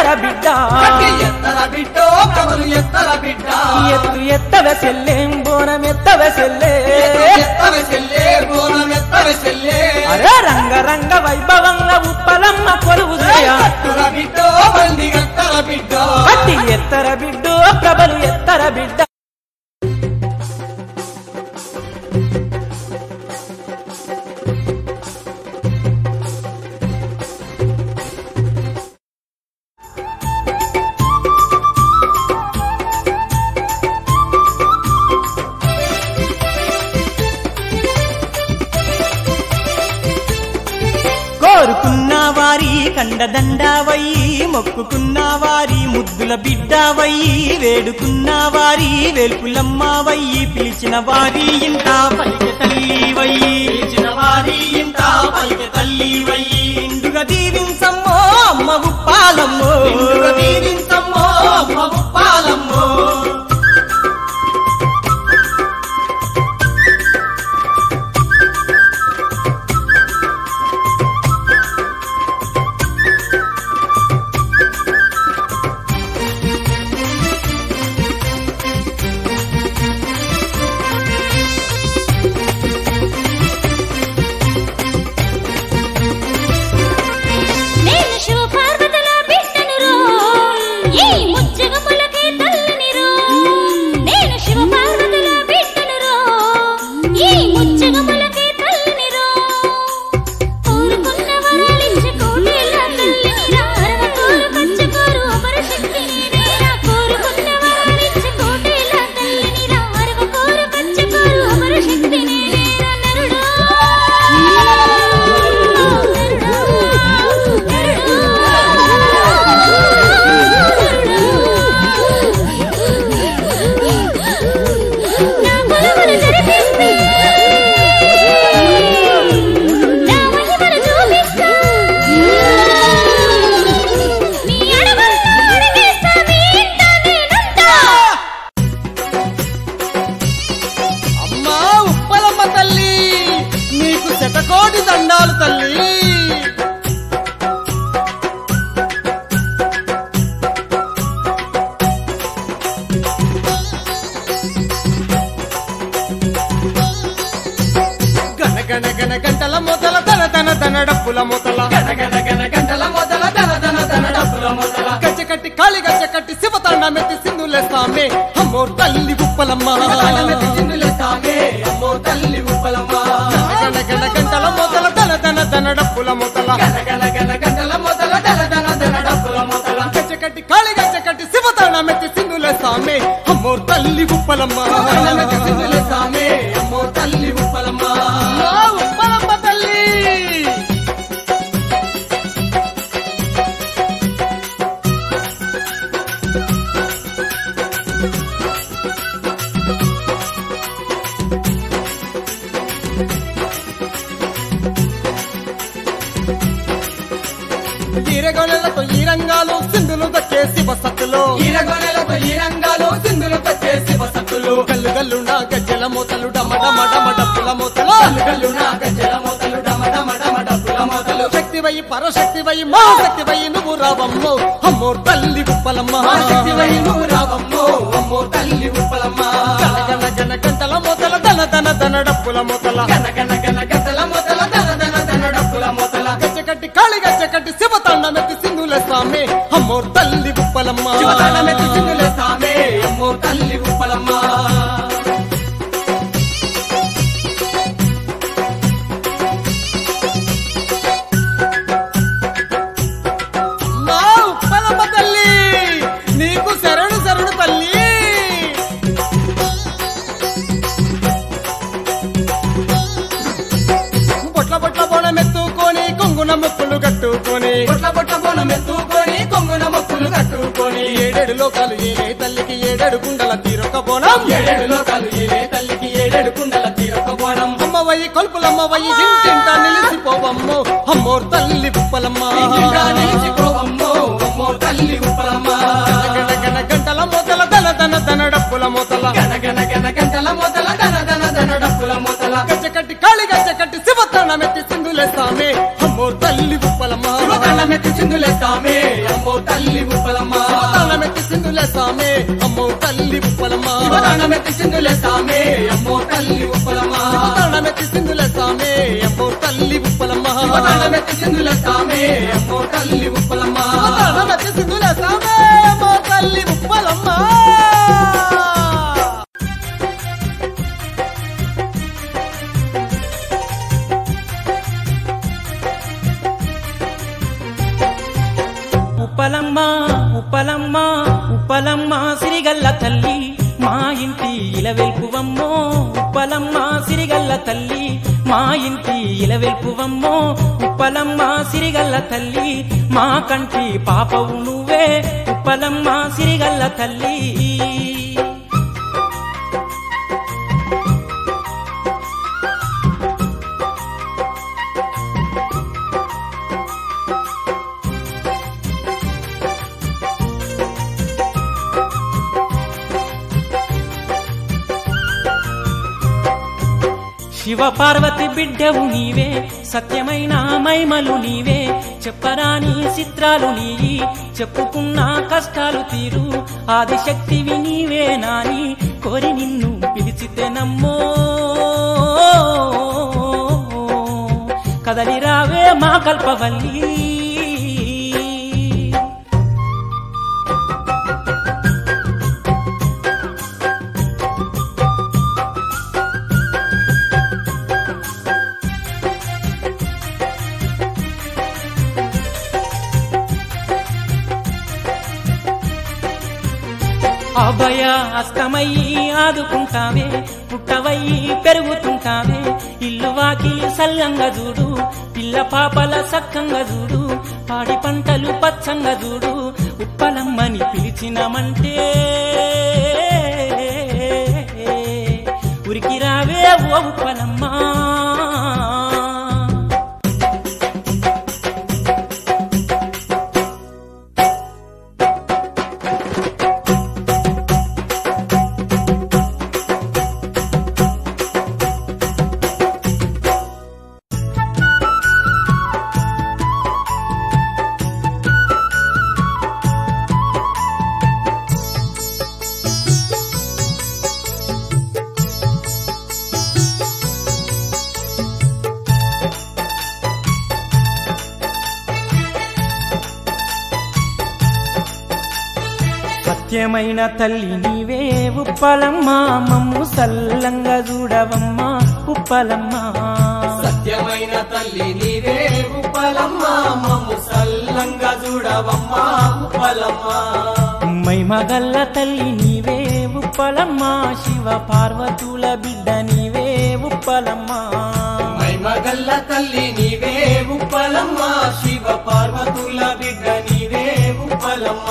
ఎత్తర బిడ్డ కట్టి ఎత్తర బిడ్డో కబలు ఎత్తర బిడ్డ ఎత్తు ఎత్తవ సెల్లేం బోనం ఎత్తవ సెల్లే ఎత్తర చెల్లే బోనం ఎత్తర చెల్లే అరే రంగ రంగ వైభవంగా ఉప్పలమ్మ కొలువు చేయ కట్టుర బిడ్డో బండి కట్టర బిడ్డో అట్టి ఎత్తర బిడ్డు ప్రభలు ఎత్తర బిడ్డ కోరుకున్న వారి కండదండావయ్యి మొక్కుకున్న వారి ముద్దుల బిడ్డవయ్యి వేడుకున్న వారి వేల్పులమ్మవయ్యి పిలిచిన వారి ఇంట పలిక తల్లివయ్యి పిలిచిన వారి ఇంట పలిక తల్లివయ్యి ఇండుగా దీవించమ్మో అమ్మ ఉప్పాలమ్మో నిండుగా దీవించమ్మో అమ్మ ముప్పాలమ్మో నేను శివపార్వతుల బిడ్డను రో ఈ ముచ్చగములకే తల్లిని రో నేను శివపార్వతుల బిడ్డను రో ఈ ముచ్చగములకే తల్లిని రో కోరుకున్న వరాలిచ్చి కోటేల తల్లిని రా అరవ కోరు పంచకోరు అపర శక్తి నేనేరా కోరుకున్న వరాలిచ్చి కోటేల తల్లిని రా అరవ కోరు పంచకోరు అపర శక్తి నేనేరా నరుడా నా కొలువులు జరిపిస్తా నా మహిమను చూపిస్తా మీ అడుగుల్లో అడుగేస్తా మీ ఇంట నేనుంటా అమ్మా ఉప్పలమ్మ తల్లి నీకు శతకోటి దండాలు తల్లి గణ గణ గణ గంటల మొదల తన తన తన డప్పుల మొదల గణ గణ గణ గంటల మొదల తన తన తన డప్పుల మొదల గజ్జ కట్టి కాళి గజ్జ కట్టి శివతాండ మెత్తి సింధులేస్తామే అమ్మో తల్లి ఉప్పలమ్మ అమ్మో తల్లి ఉప్పలమ్మ గణ గణ గంటల మొదల తన తన తన డప్పుల మొదల గణ గణ గణ గంటల మొదల తన తన తన డప్పుల మొదల గజ్జ కట్టి కాళి గజ్జ కట్టి శివతాండ మెత్తి సింధులేస్తామే అమ్మో తల్లి ఉప్పలమ్మ సింధులేస్తామే అమ్మో తల్లి ఉప్పలమ్మ ఉప్పలమ్మ తల్లి ఈరగొనెలతో ఈ రంగాలు సింధులు దక్కేసి వసతులు ఈరగొనెలతో ఈ రంగాలు సింధులు చేసి వసతులు గల్లు గల్లు నా గజ్జల మూతలు డమ డమ డమ డప్పుల మూతలు గల్లు నా గజ్జల మోతలు డమ డమ డమ డబ్బుల మోతలు శక్తి వై పరశక్తి వై మా శక్తి వై నువ్వు రావమ్మో అమ్మో తల్లి ఉప్పలమ్మ మా శక్తి వై నువ్వు రావమ్మో అమ్మో తల్లి ఉప్పలమ్మ గన గన గన గంటల మూతల దన దన దన డప్పుల మూతల గన గన గన గతల మొతల దన దన దన డబ్బుల మొతల గజ్జ కట్టి కాళి గజ్జ కట్టి శివతాండమెత్తి సింధుల స్వామి అమ్మో తల్లి ఉప్పలమ్మ శివతాళమెత్తి సింధులేస్తామే అమ్మో తల్లి ఉప్పలమ్మ మా ఉప్పలమ్మ తల్లి నీకు శరణు శరణు తల్లి బొట్ల బొట్ల బోనమెత్తుకొని కొంగున ముక్కులు కట్టుకొని బొట్ల బొట్ల బోనం ఎత్తుకొని కొంగున మొక్కులు కట్టుకొని ఏడేడు లోకాలు ఏలే తల్లికి ఏడేడు కుండల తీరొక బోనం ఏడేడు లోకాలు ఏలే తల్లికి ఏడేడు కుండల తీరొక బోనం అమ్మవయ్యి కొల్పులమ్మవయ్యి ఇంటింట నిలిచిపోవమ్మో అమ్మోర్ తల్లి ఉప్పలమ్మ ఇంటిగా నిలిచిపోవమ్మో అమ్మో తల్లి ఉప్పలమ్మ గన గన గంటల మొదల దన దన దన డప్పుల మొదల గన గన గన గంటల మొదల దన దన దన డప్పుల మొదల గజ్జ కట్టి కాళి గజ్జ కట్టి శివతానమెత్తి సింధులేస్తామే అమ్మోర్ తల్లి ఉప్పలమ్మ శివతాళమెత్తి చిందులేస్తామే అమ్మో తల్లి ఉప్పలమ్మ దండమెత్తి సింధులేస్తామే అమ్మో తల్లి ఉప్పలమ్మా దండమెత్తి సింధులేస్తామే అమ్మో తల్లి ఉప్పలమ్మ దండమెత్తి సింధులేస్తామే అమ్మో తల్లి ఉప్పలమ్మా దండమెత్తి సింధులేస్తామే అమ్మో తల్లి ఉప్పలమ్మ ఉప్పలమ్మ ఉప్పలమ్మ ఉప్పలమ్మ సిరిగల్ల తల్లి మా ఇంటి ఇలవెల్పువమ్మో ఉప్పలమ్మ సిరిగల్ల తల్లి మా ఇంటి ఇలవెల్పువమ్మో ఉప్పలమ్మ సిరిగల్ల తల్లి మా కంటి పాపవు నువ్వే ఉప్పలమ్మ సిరిగల్ల తల్లి శివ పార్వతి బిడ్డవు నీవే సత్యమైన మైమలు నీవే చెప్పరాని చిత్రాలు నీయి చెప్పుకున్న కష్టాలు తీరు ఆదిశక్తివి నీవే నాని కోరి నిన్ను పిలిచితే నమ్మో కదలి రావే మా కల్పవల్లి అభయ అస్తమయ్యి ఆదుకుంటావే పుట్టవయ్యి పెరుగుతుంటావే ఇల్లు వాకిలి సల్లంగా చూడు పిల్ల పాపల సక్కంగా చూడు పాడి పంటలు పచ్చంగా చూడు ఉప్పలమ్మని పిలిచినమంటే ఉరికి రావే ఓ ఉప్పలమ్మా సత్యమైన తల్లి నీవే ఉప్పలమ్మ మమ్ము సల్లంగా చూడవమ్మ ఉప్పలమ్మ సత్యమైన తల్లి నీవే ఉప్పలమ్మ మమ్ము సల్లంగా చూడవమ్మా ఉప్పలమ్మ మైమగల్ల తల్లి నీవే ఉప్పలమ్మ శివ పార్వతుల బిడ్డ నీవే ఉప్పలమ్మ మైమగల్ల తల్లి నీవే ఉప్పలమ్మ శివ పార్వతుల బిడ్డ నీవే ఉప్పలమ్మ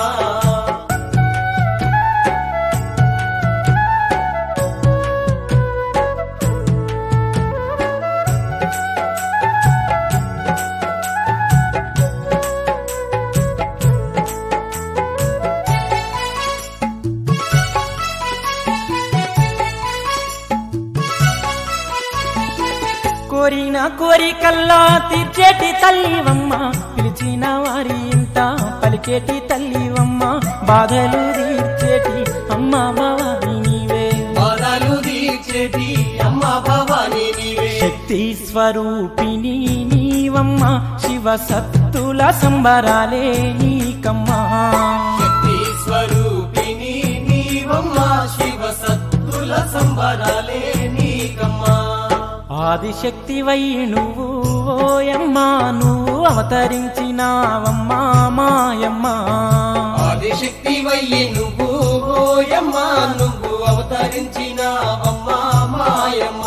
కోరిన కోరికల్లా తీర్చేటి తల్లివమ్మ పిలిచిన వారి ఇంట పలికేటి తల్లివమ్మ బాధలు తీర్చేటి అమ్మ భవాని నీవే బాధలు తీర్చేటి అమ్మ భవాని నీవే శక్తి స్వరూపిణి నీవమ్మ శివ సత్తుల సంబరాలే నీకమ్మా శక్తి స్వరూపిణి నీవమ్మ శివ సత్తుల సంబరాలే నీకమ్మా ఆదిశక్తి వై నువ్వు ఓయమ్మా నువ్వు అవతరించినావమ్మా మాయమ్మా ఆదిశక్తి వయ్యి నువ్వు ఓయమ్మ నువ్వు అవతరించినావమ్మా మాయమ్మ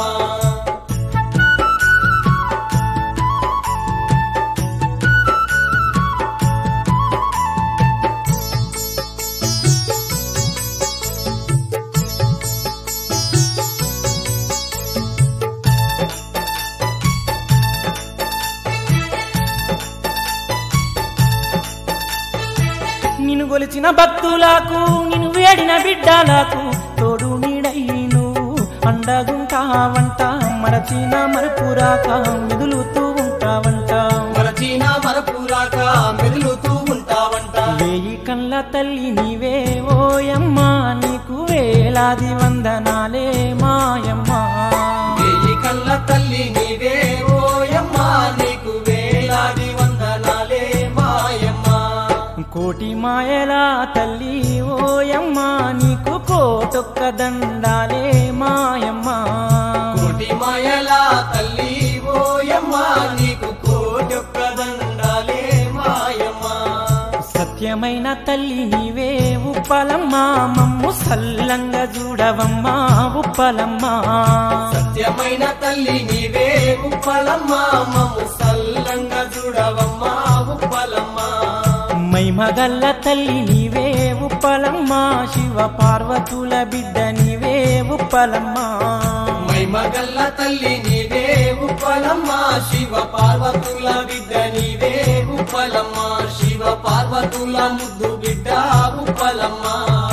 నిన్ను గొలిచిన భక్తులకు నిన్ను వేడిన బిడ్డలకు తోడు నీడై నువ్వు అండగుంటావంట మరచిన మరపురాక మిదులుతూ ఉంటావంట మరచిన మరపురాక మెదులుతూ ఉంటావంట వేయి కళ్ళ తల్లి నీవే ఓయమ్మా నీకు వేల వేలాది వందనాలే మాయమ్మ వెయ్యి కళ్ళ తల్లి నీవే ఓయమ్మా నీకు వేలాది వందనాలే మాయమ్మ కోటి మాయల తల్లి ఓయమ్మ నీకు కోటొక్క దండాలే మాయమ్మ కోటి మాయల తల్లి ఓయమ్మా నీకు కోటొక్క దండాలే మాయమ్మ సత్యమైన తల్లి నీవే ఉప్పలమ్మ మమ్ము సల్లంగా చూడవమ్మా ఉప్పలమ్మ సత్యమైన తల్లి నీవే ఉప్పలమ్మ మమ్ము సల్లంగా చూడవమ్మా ఉప్పలమ్మ మైమగల్ల తల్లి నీవే ఉప్పలమ్మ శివ పార్వతుల బిడ్డ నీవే ఉప్పలమ్మ మైమగల్ల తల్లి నీవే ఉప్పలమ్మ శివ పార్వతుల బిడ్డ నీవే ఉప్పలమ్మ శివ పార్వతుల ముద్దు బిడ్డ ఉప్పలమ్మ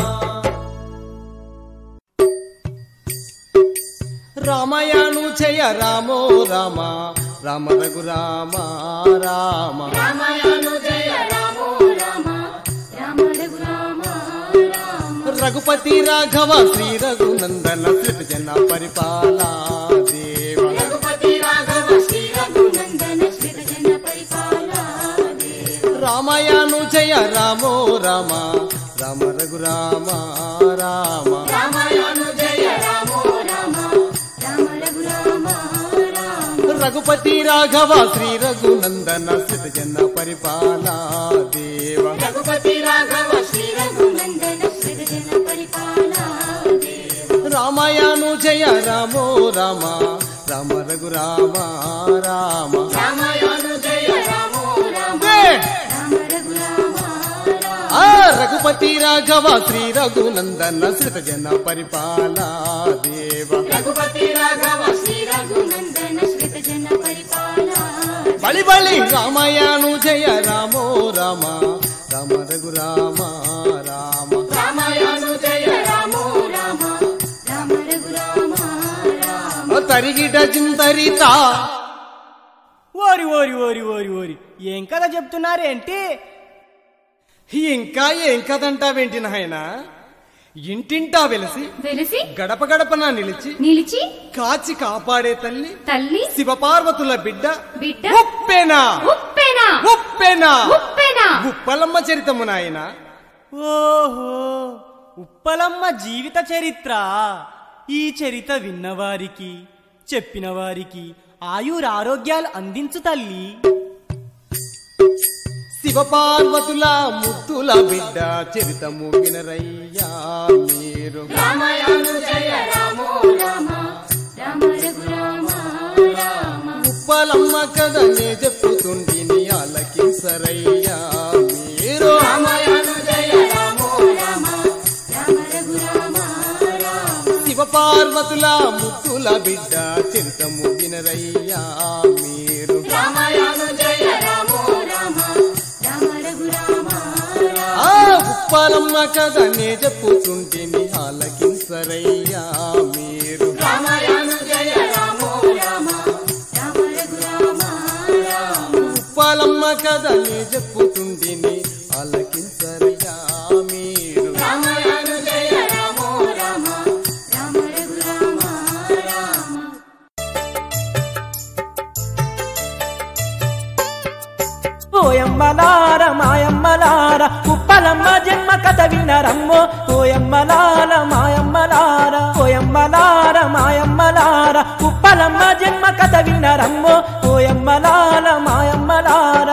రామయాను జయ రామో రామ రామ రఘు రామ రామ రామాయణు జయ రామో రామ రామ రఘురామ రామ రఘుపతి రాఘవ శ్రీ రఘునందన జన పరిపాల దేవ రఘుపతి రాఘవ శ్రీ రఘునందన శ్రీత జన పరిపాల రామయాను జయ రామో రామ రామ రఘు రామ రామ రామాయణు జయ రామో రామ రామ రఘురామ రామ రఘుపతి రాఘవ శ్రీ రఘునందన జన పరిపాల దేవ రఘుపతి రాఘవ శ్రీ రఘునందన శ్రీత జన పరిపాల రామయాను జయ రామో రామ రామ రఘు రామ రామ రామాయణు జయ రామో రామ ఏ! రామ రఘురామ రామ ఆ రఘుపతి రాఘవ శ్రీ రఘునందన శ్రిత జన పరిపాల దేవ రఘుపతి రాఘవ శ్రీ రఘునందన శ్రీత జన పరిపాల బలి బలి రామయాను జయ రామో రామ రామ రఘు రామ రామ రామాయణు జయ రామో రామ రామ రఘురామ రామ ఓ తరిగిట చింతరిత ఓరి ఓరి ఓరి ఓరి ఓరి ఏం కదా చెప్తున్నారేంటి ఇంకా ఏం కదంటావేంటి నాయన ఇంటింటా వెలిసి వెలిసి గడప గడపన నిలిచి నిలిచి కాచి కాపాడే తల్లి తల్లి శివపార్వతుల బిడ్డ బిడ్డ ఉప్పెనా ఉప్పెనా ఉప్పెనా ఉప్పెనా ఉప్పలమ్మ చరితము నాయన ఓహో ఉప్పలమ్మ జీవిత చరిత్ర ఈ చరిత్ర విన్నవారికి చెప్పిన వారికి ఆయురారోగ్యాలు అందించు తల్లి శివపార్వతుల ముద్దుల బిడ్డ చరితము వినరయ్యా మీరు రామాయణు జయ రామో రామ రామ రఘురామ రామ ఉప్పలమ్మ కథనే చెప్పుతుండిని ఆలకింసరయ్యా మీరు రామాయణు జయ రామో రామ రామ రఘురామ రామ శివపార్వతుల ముద్దుల బిడ్డ చరితము వినరయ్యా మీరు రామాయణు జయ రామో రామ రామ రఘురామ రామ ఆ ఉప్పలమ్మ కథనే చెప్పుతుంటిని ఆలకింసరయ్యా మీరు రామాయణు జయ రామో రామ రామ రఘురామ రామ ఉప్పలమ్మ కథనే చెప్పుతుంటిని ఆలకింసరయ్యా మీరు రామాయణు జయ రామో రామ రామ రఘురామ రామ ఓయమ్మలార మాయమ్మలార ఉప్పలమ్మ జన్మ కథ వినరమ్మో ఓయమ్మలార మాయమ్మలార ఓయమ్మలార మాయమ్మలార ఉప్పలమ్మ జన్మ కథ వినరమ్మో ఓయమ్మలార మాయమ్మలార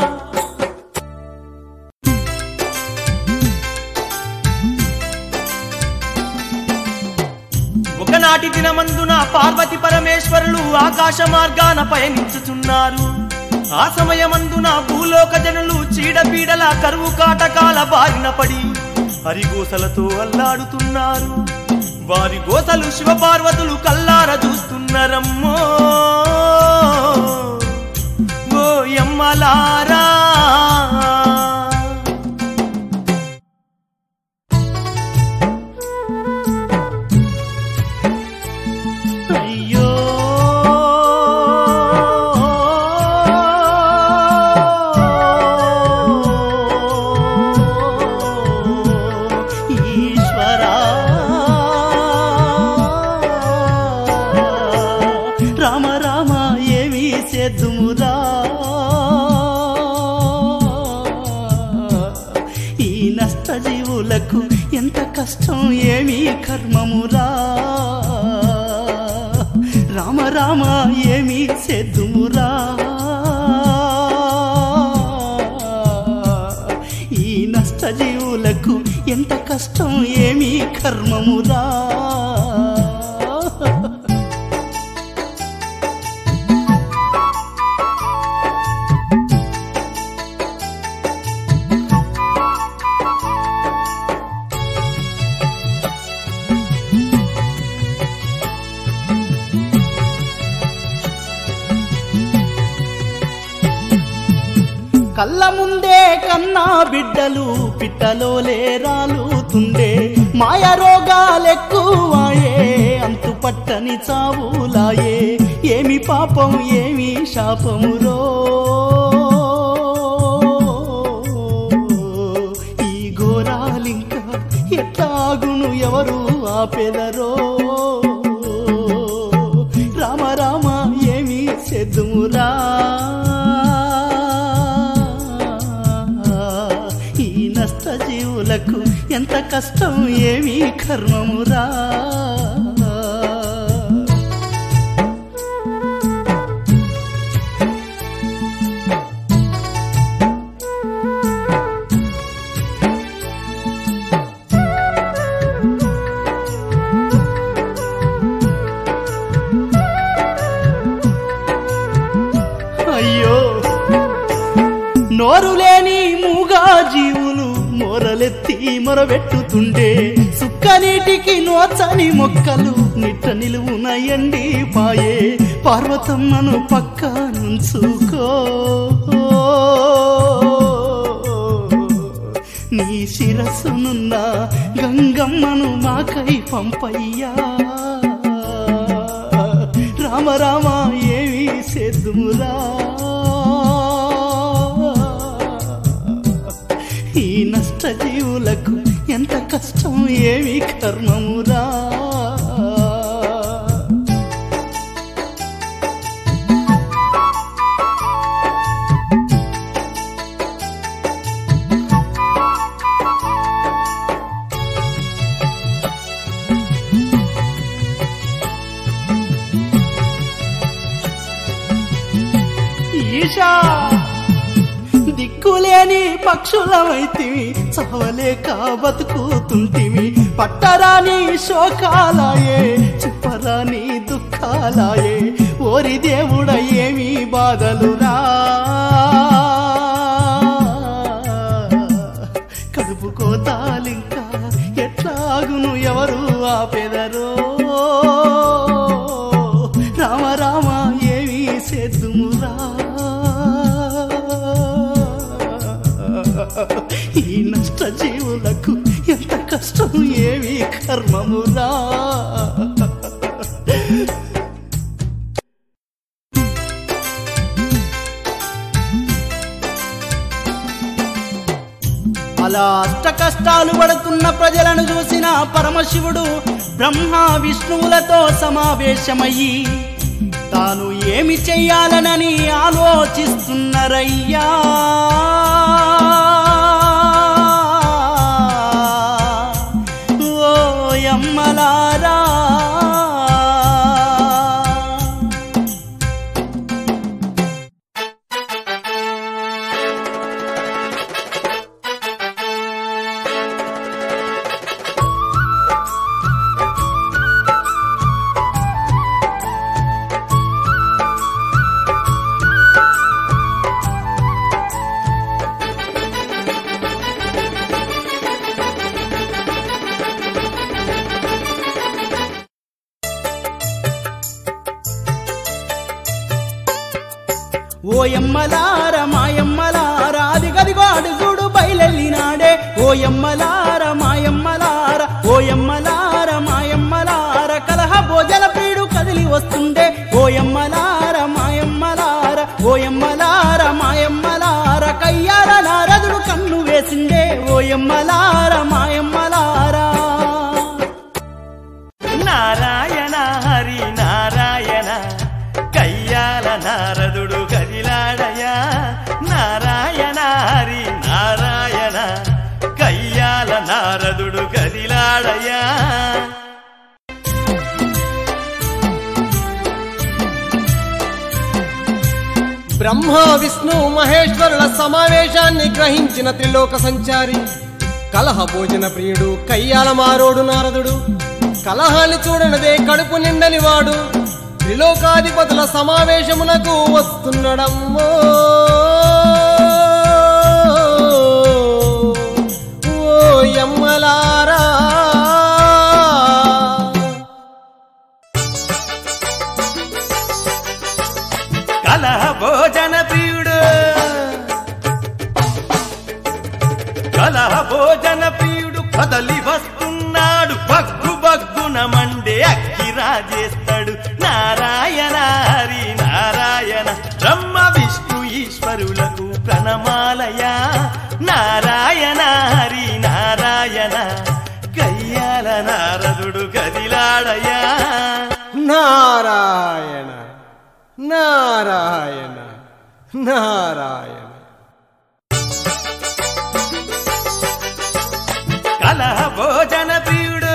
ఒకనాటి దినమందున పార్వతి పరమేశ్వరులు ఆకాశ మార్గాన పయనించుచున్నారు ఆ సమయమందున భూలోక జనులు చీడపీడల కరువు కాటకాల బారిన పడి హరిగోసలతో అల్లాడుతున్నారు వారి గోసలు శివపార్వతులు కల్లార చూస్తున్నారమ్మో ఓ యమ్మలారా అయ్యో ఈశ్వరా కష్టం ఏమి కర్మమురా రామ రామ ఏమి సేద్దుమురా ఈ నష్టజీవులకు ఎంత కష్టం ఏమి కర్మమురా కళ్ళ ముందే కన్నా బిడ్డలు పిట్టలోలే రాలుతుండే మాయ రోగాలెక్కువాయే అంతు పట్టని చావులాయే ఏమి పాపం ఏమి శాపమురో ఈ ఘోరాలింక ఎట్లాగును ఎవరు ఆపెదరో రామ రామ ఏమి సెద్దుమురా ఈ నష్ట జీవులకు ఎంత కష్టం ఏమి కర్మమురా అయ్యో నోరు లేని మూగా జీవులు మొరలెత్తి మొరబెట్టుతుండే సుక్క నీటికి నోచని మొక్కలు నిట్ట నిలువున ఎండి పాయే పార్వతమ్మను పక్క నుంచుకో నీ శిరస్సునున్న గంగమ్మను మాకై పంపయ్యా రామ రామ ఏమి సేద్దుమురా ఈ నష్ట జీవులకు ఎంత కష్టం ఏమి కర్మమురా ఈశా దిక్కులేని పక్షులమైతివి చవలేక బతుకుతుంటివి పట్టరాని శోకాలాయే చెప్పరాని దుఃఖాలాయే ఓరి దేవుడ ఏమి బాధలురా కడుపు కోతాలింకా ఎట్లాగును ఎవరు ఆపెదరో రామ రామ ఏమి సేద్దుమురా ఈ నష్ట జీవులకు ఎంత కష్టం ఏమి కర్మమురా అలా అష్ట కష్టాలు పడుతున్న ప్రజలను చూసిన పరమశివుడు బ్రహ్మ విష్ణువులతో సమావేశమయ్యి తాను ఏమి చెయ్యాలనని ఆలోచిస్తున్నరయ్యా ఓ యమ్మలారా ఓయమ్మలార మాయమ్మలార అదిగదిగో అడుగుడు బయలెళ్ళినాడే ఓయమ్మలార మాయమ్మలార ఓయమ్మలార మాయమ్మలార కలహ భోజన పీడు కదిలి వస్తుండే ఓయమ్మలార మాయమ్మలార ఓయమ్మలార మాయమ్మలార కయ్యార నారదుడు కన్ను వేసిండే ఓయమ్మలార మాయమ్మలారా నారాయణ హరి నారాయణ కయ్యాల నారదుడు కదిలాడయా నారాయణ హరి నారాయణ కయ్యాల నారదుడు కదిలా కదిలాడయా బ్రహ్మ విష్ణు మహేశ్వరుల సమావేశాన్ని గ్రహించిన త్రిలోక సంచారి కలహ భోజన ప్రియుడు కయ్యాల మారోడు నారదుడు కలహాన్ని చూడనదే కడుపు నిండని వాడు త్రిలోకాధిపతుల సమావేశమునకు వస్తున్నడమ్మో ఓ యమ్మలారా కలహ భోజన ప్రియుడు కలహ భోజన ప్రియుడు కదలి వస్తున్నాడు బగ్గు బగ్గున మండే అక్కి రాజేస్తాడు నారాయణ హరి నారాయణ బ్రహ్మ విష్ణు ఈశ్వరులకు ప్రణమాలయ నారాయణ హరి నారాయణ కయ్యాల నారదుడు గదిలాడయా నారాయణ నారాయణ నారాయణ కలహ భోజన ప్రియుడు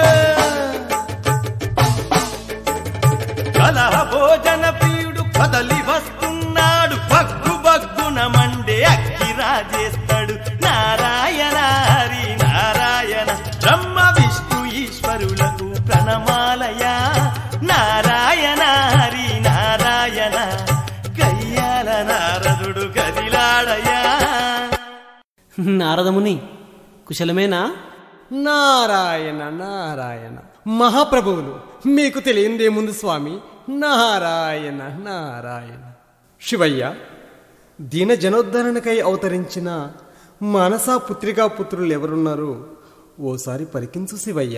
కలహ భోజన ప్రియుడు కదలి వస్తున్నాడు బగ్గు బగ్గున మండే అక్కి రాజేస్తాడు నారాయణ హరి నారాయణ బ్రహ్మ విష్ణు ఈశ్వరులకు ప్రణమాలయ నారాయణ హరి నారాయణ కయ్యాల నారదుడు గదిలాడయా నారదముని కుశలమేనా నారాయణ నారాయణ మహాప్రభువులు మీకు తెలియందేముంది స్వామి నారాయణ నారాయణ శివయ్య దీన జనోద్ధరణకై అవతరించిన మనసా పుత్రికా పుత్రులు ఎవరున్నారు ఓసారి పరికించు శివయ్య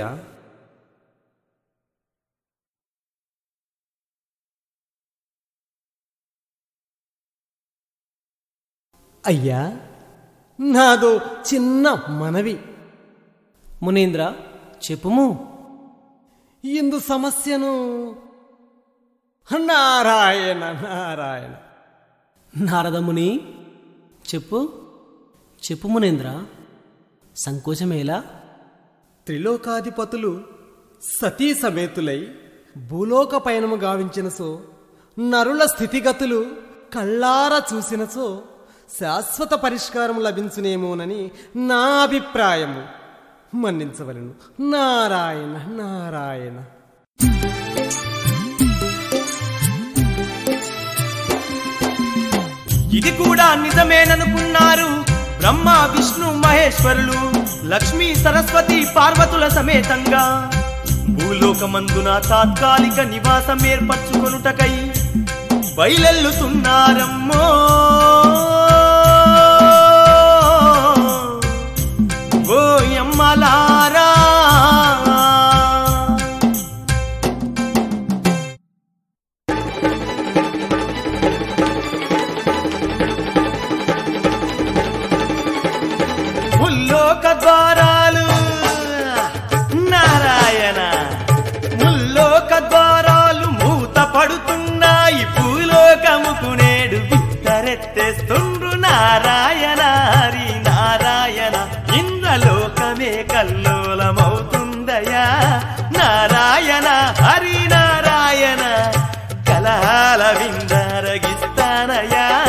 అయ్యా నాదో చిన్న మనవి మునీంద్ర చెప్పుము ఇందు సమస్యను నారాయణ నారాయణ నారదముని చెప్పు చెప్పు మునేంద్ర సంకోచమేలా త్రిలోకాధిపతులు సతీ సమేతులై భూలోక పయనము గావించిన సో నరుల స్థితిగతులు కళ్ళారా చూసిన సో శాశ్వత పరిష్కారం లభించునేమోనని నా అభిప్రాయము మన్నించవలను నారాయణ నారాయణ ఇది కూడా నిజమేననుకున్నారు బ్రహ్మ విష్ణు మహేశ్వరులు లక్ష్మీ సరస్వతి పార్వతుల సమేతంగా భూలోకమందున తాత్కాలిక నివాసం ఏర్పరచుకొనుటకై బయలెల్లుతున్నారమ్మో ఓ యమ్మలారా ముల్లోక ద్వారాలు నారాయణ ముల్లోక ద్వారాలు మూత పడుతున్నాయి భూలోకముకు నేడు విత్తరెత్తేస్తుండ్రు నారాయణ హరి నారాయణ ఇంద్రలోకమే కల్లోలమవుతుందయా నారాయణ హరి నారాయణ కలహాల విందరగిస్తానయా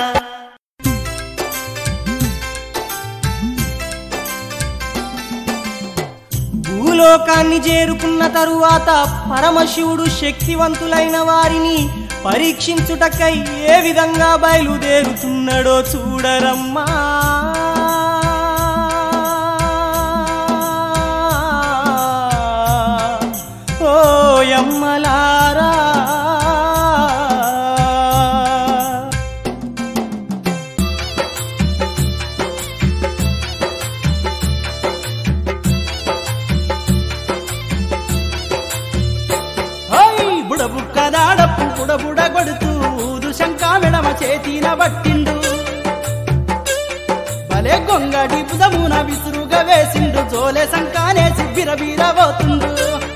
భూలోకాన్ని చేరుకున్న తరువాత పరమశివుడు శక్తివంతులైన వారిని పరీక్షించుటకై ఏ విధంగా బయలుదేరుతున్నాడో చూడరమ్మా ఓ యమ్మలారా ఓయ్ బుడబుక్క దాడప్పు బుడబుడ కొడుతూ ఊదు శంక మెడమ చేతిన పట్టిండు భలే గొంగడి బుధమున విసురుగా వేసిండు జోలే శంకానేసి బిరబీర పోతుండు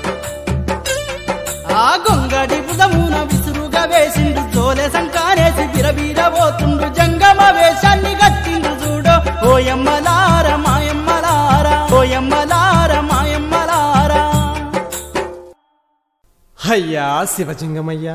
ఆ గొంగడి బుధమున విసురుగా వేసిండు జోలే శంకానేసి బిరబీర పోతుండు జంగమ వేషాన్ని గట్టిండు చూడు ఓయమ్మలార మాయమ్మలార ఓయమ్మలార మాయమ్మలార అయ్యా శివజంగమయ్యా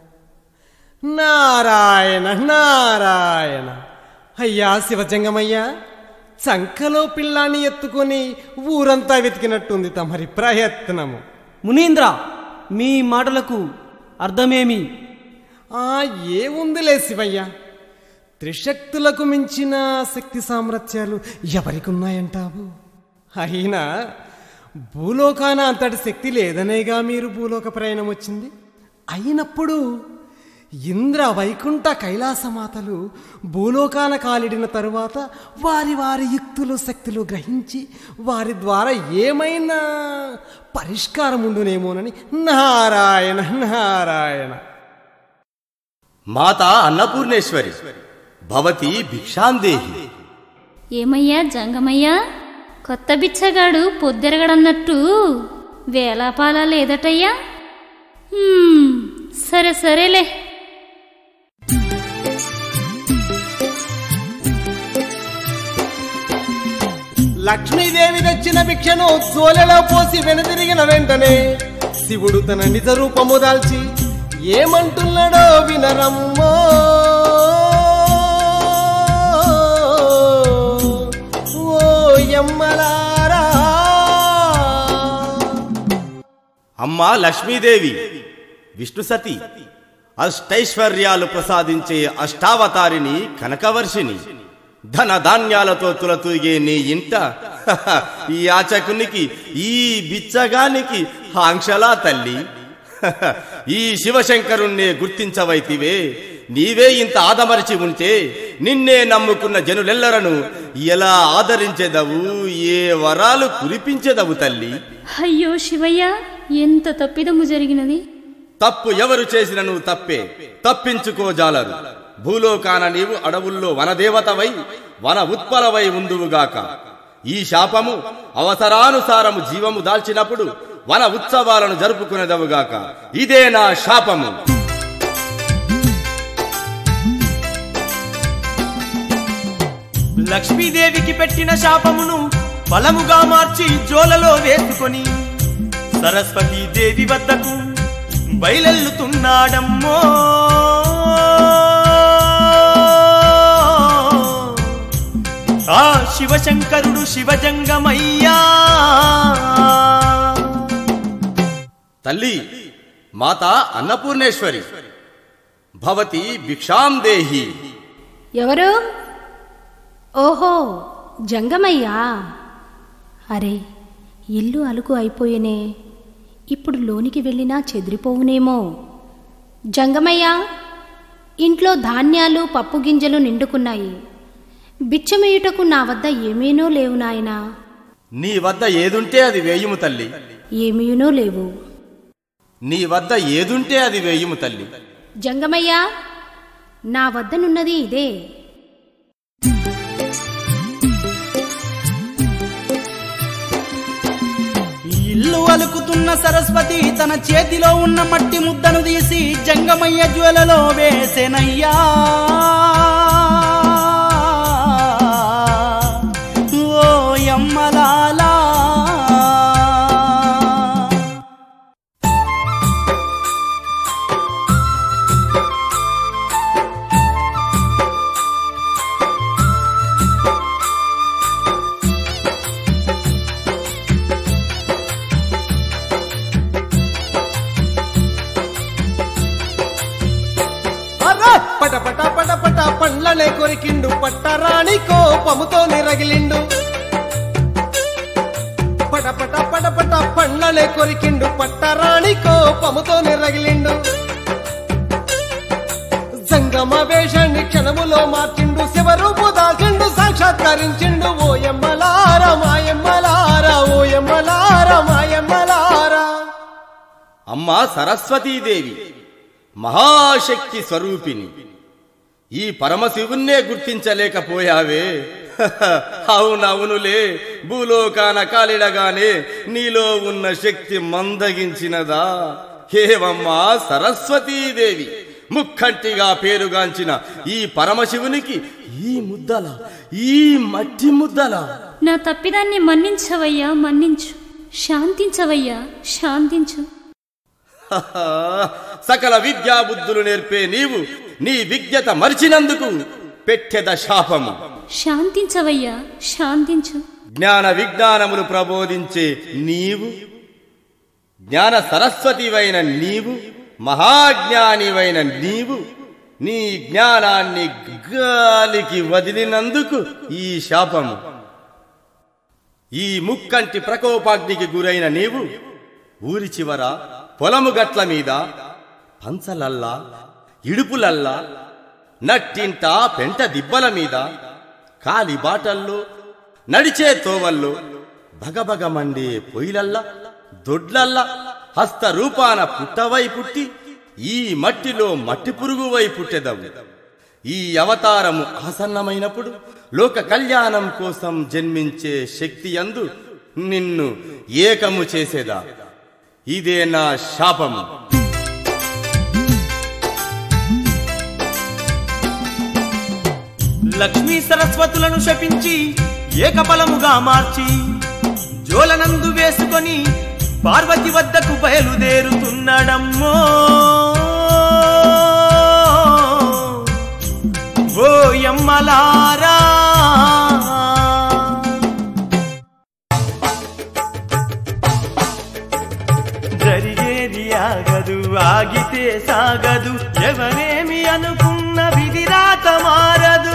నారాయణ నారాయణ అయ్యా శివజంగమయ్యా చంకలో పిల్లాన్ని ఎత్తుకొని ఊరంతా వెతికినట్టుంది తమరి ప్రయత్నము మునీంద్ర మీ మాటలకు అర్థమేమి ఆ ఏముందిలే శివయ్య త్రిశక్తులకు మించిన శక్తి సామర్థ్యాలు ఎవరికి ఉన్నాయంటావు అయినా భూలోకాన అంతటి శక్తి లేదనేగా మీరు భూలోక ప్రయాణం వచ్చింది అయినప్పుడు ఇంద్ర వైకుంఠ కైలాసమాతలు భూలోకాన కాలిడిన తరువాత వారి వారి యుక్తులు శక్తులు గ్రహించి వారి ద్వారా ఏమైనా పరిష్కారం ఉండునేమోనని నారాయణ నారాయణ మాత అన్నపూర్ణేశ్వరి భవతి భిక్షాందేహి ఏమయ్యా జంగమయ్యా కొత్త బిచ్చగాడు పొద్దెరగడన్నట్టు వేలాపాలా లేదటయ్యా హ్మ్, సరే సరేలే లక్ష్మీదేవి తెచ్చిన భిక్షను సోలెలో పోసి వెనుదిరిగిన వెంటనే శివుడు తన నిజ రూపము దాల్చి ఏమంటున్నాడో వినరమ్మో ఓ యమ్మలారా అమ్మా లక్ష్మీదేవి విష్ణు సతి అష్టైశ్వర్యాలు ప్రసాదించే అష్టావతారిని కనకవర్షిని ధన ధాన్యాలతో తులతూగే నీ ఇంట హహ, ఈ యాచకునికి ఈ బిచ్చగానికి ఆంక్షలా తల్లి హహ, ఈ శివశంకరుణ్ణే గుర్తించవైతివే నీవే ఇంత ఆదమరిచి ఉంటే నిన్నే నమ్ముకున్న జనులెల్లరను ఎలా ఆదరించెదవు ఏ వరాలు కురిపించెదవు తల్లి అయ్యో శివయ్య ఎంత తప్పిదము జరిగినది తప్పు ఎవరు చేసినను తప్పే తప్పించుకోజాలరు భూలోకాన నీవు అడవుల్లో వనదేవతవై వన ఉత్పలవై ఉందువుగాక ఈ శాపము అవసరానుసారము జీవము దాల్చినప్పుడు వన ఉత్సవాలను జరుపుకునేదవుగాక ఇదే నా శాపము లక్ష్మీదేవికి పెట్టిన శాపమును ఫలముగా మార్చి జోలలో వేసుకొని సరస్వతీ దేవి వద్దకు బయలెల్లుతున్నాడమ్మో ఆ శివశంకరుడు శివజంగమయ్యా తల్లి మాత అన్నపూర్ణేశ్వరి భవతి భిక్షాం దేహి ఎవరు ఓహో జంగమయ్యా అరే ఇల్లు అలుకు అయిపోయేనే ఇప్పుడు లోనికి వెళ్ళినా చెదిరిపోవునేమో జంగమయ్యా ఇంట్లో ధాన్యాలు పప్పు గింజలు నిండుకున్నాయి బిచ్చమేయుటకు నా వద్ద ఏమీనూ లేవు నాయనా నీ వద్ద ఏదుంటే అది వేయుము తల్లి ఏమీనూ లేవు నీ వద్ద ఏదుంటే అది వేయుము తల్లి జంగమయ్యా నా వద్దనున్నది ఇదే ఇల్లు అలుకుతున్న సరస్వతి తన చేతిలో ఉన్న మట్టి ముద్దను తీసి జంగమయ్య జ్వలలో వేసెనయ్యా ఓ యమ్మలాలా అర్రా! పట పట పట పట పండ్లనే కొరికిండు పట్టరాణి కోపముతో నిరగిలిండు పట పట పట పట పండ్లనే కొరికిండు పట్టరాణి కోపముతో నిరగిలిండు సంగమ వేషాన్ని క్షణములో మార్చిండు శివరూపు దాల్చిండు సాక్షాత్కరించిండు ఓయమ్మలార మాయమ్మలార ఓయమ్మలార మాయమ్మలారా అమ్మా సరస్వతీదేవి మహాశక్తి స్వరూపిణి ఈ పరమశివున్నే గుర్తించలేకపోయావే అవునవునులే భూలోకాన కాలిడగానే నీలో ఉన్న శక్తి మందగించినదా ఏవమ్మా సరస్వతీదేవి ముక్కంటిగా పేరుగాంచిన ఈ పరమశివునికి ఈ ముద్దల ఈ మట్టి ముద్దల నా తప్పిదాన్ని మన్నించవయ్యా మన్నించు శాంతించవయ్యా శాంతించు హహా, సకల విద్యా బుద్ధులు నేర్పే నీవు నీ విజ్ఞత మరిచినందుకు పెట్టెద శాపము శాంతించవయ్యా శాంతించు జ్ఞాన విజ్ఞానములు ప్రబోధించే నీవు జ్ఞాన సరస్వతివైన నీవు మహాజ్ఞానివైన నీవు నీ జ్ఞానాన్ని గాలికి వదిలినందుకు ఈ శాపము ఈ ముక్కంటి ప్రకోపాగ్నికి గురైన నీవు ఊరి చివర పొలము గట్ల మీద పంచలల్లా ఇడుపులల్లా నట్టింట పెంట దిబ్బల మీద కాలి బాటల్లో నడిచే తోవల్లో భగభగ మండే పొయ్యిలల్లా దొడ్లల్లా హస్త రూపాన పుట్టవై పుట్టి ఈ మట్టిలో మట్టి పురుగువై పుట్టెదవు ఈ అవతారము ఆసన్నమైనప్పుడు లోక కళ్యాణం కోసం జన్మించే శక్తి యందు నిన్ను ఏకము చేసేదా ఇదే నా శాపము లక్ష్మీ సరస్వతులను శపించి ఏకబలముగా మార్చి జోలనందు వేసుకొని పార్వతి వద్దకు బయలుదేరుతున్నాడమ్మో ఓ యమ్మలారా జరిగేది ఆగదు ఆగితే సాగదు ఎవరేమి అనుకున్న విధిరాత మారదు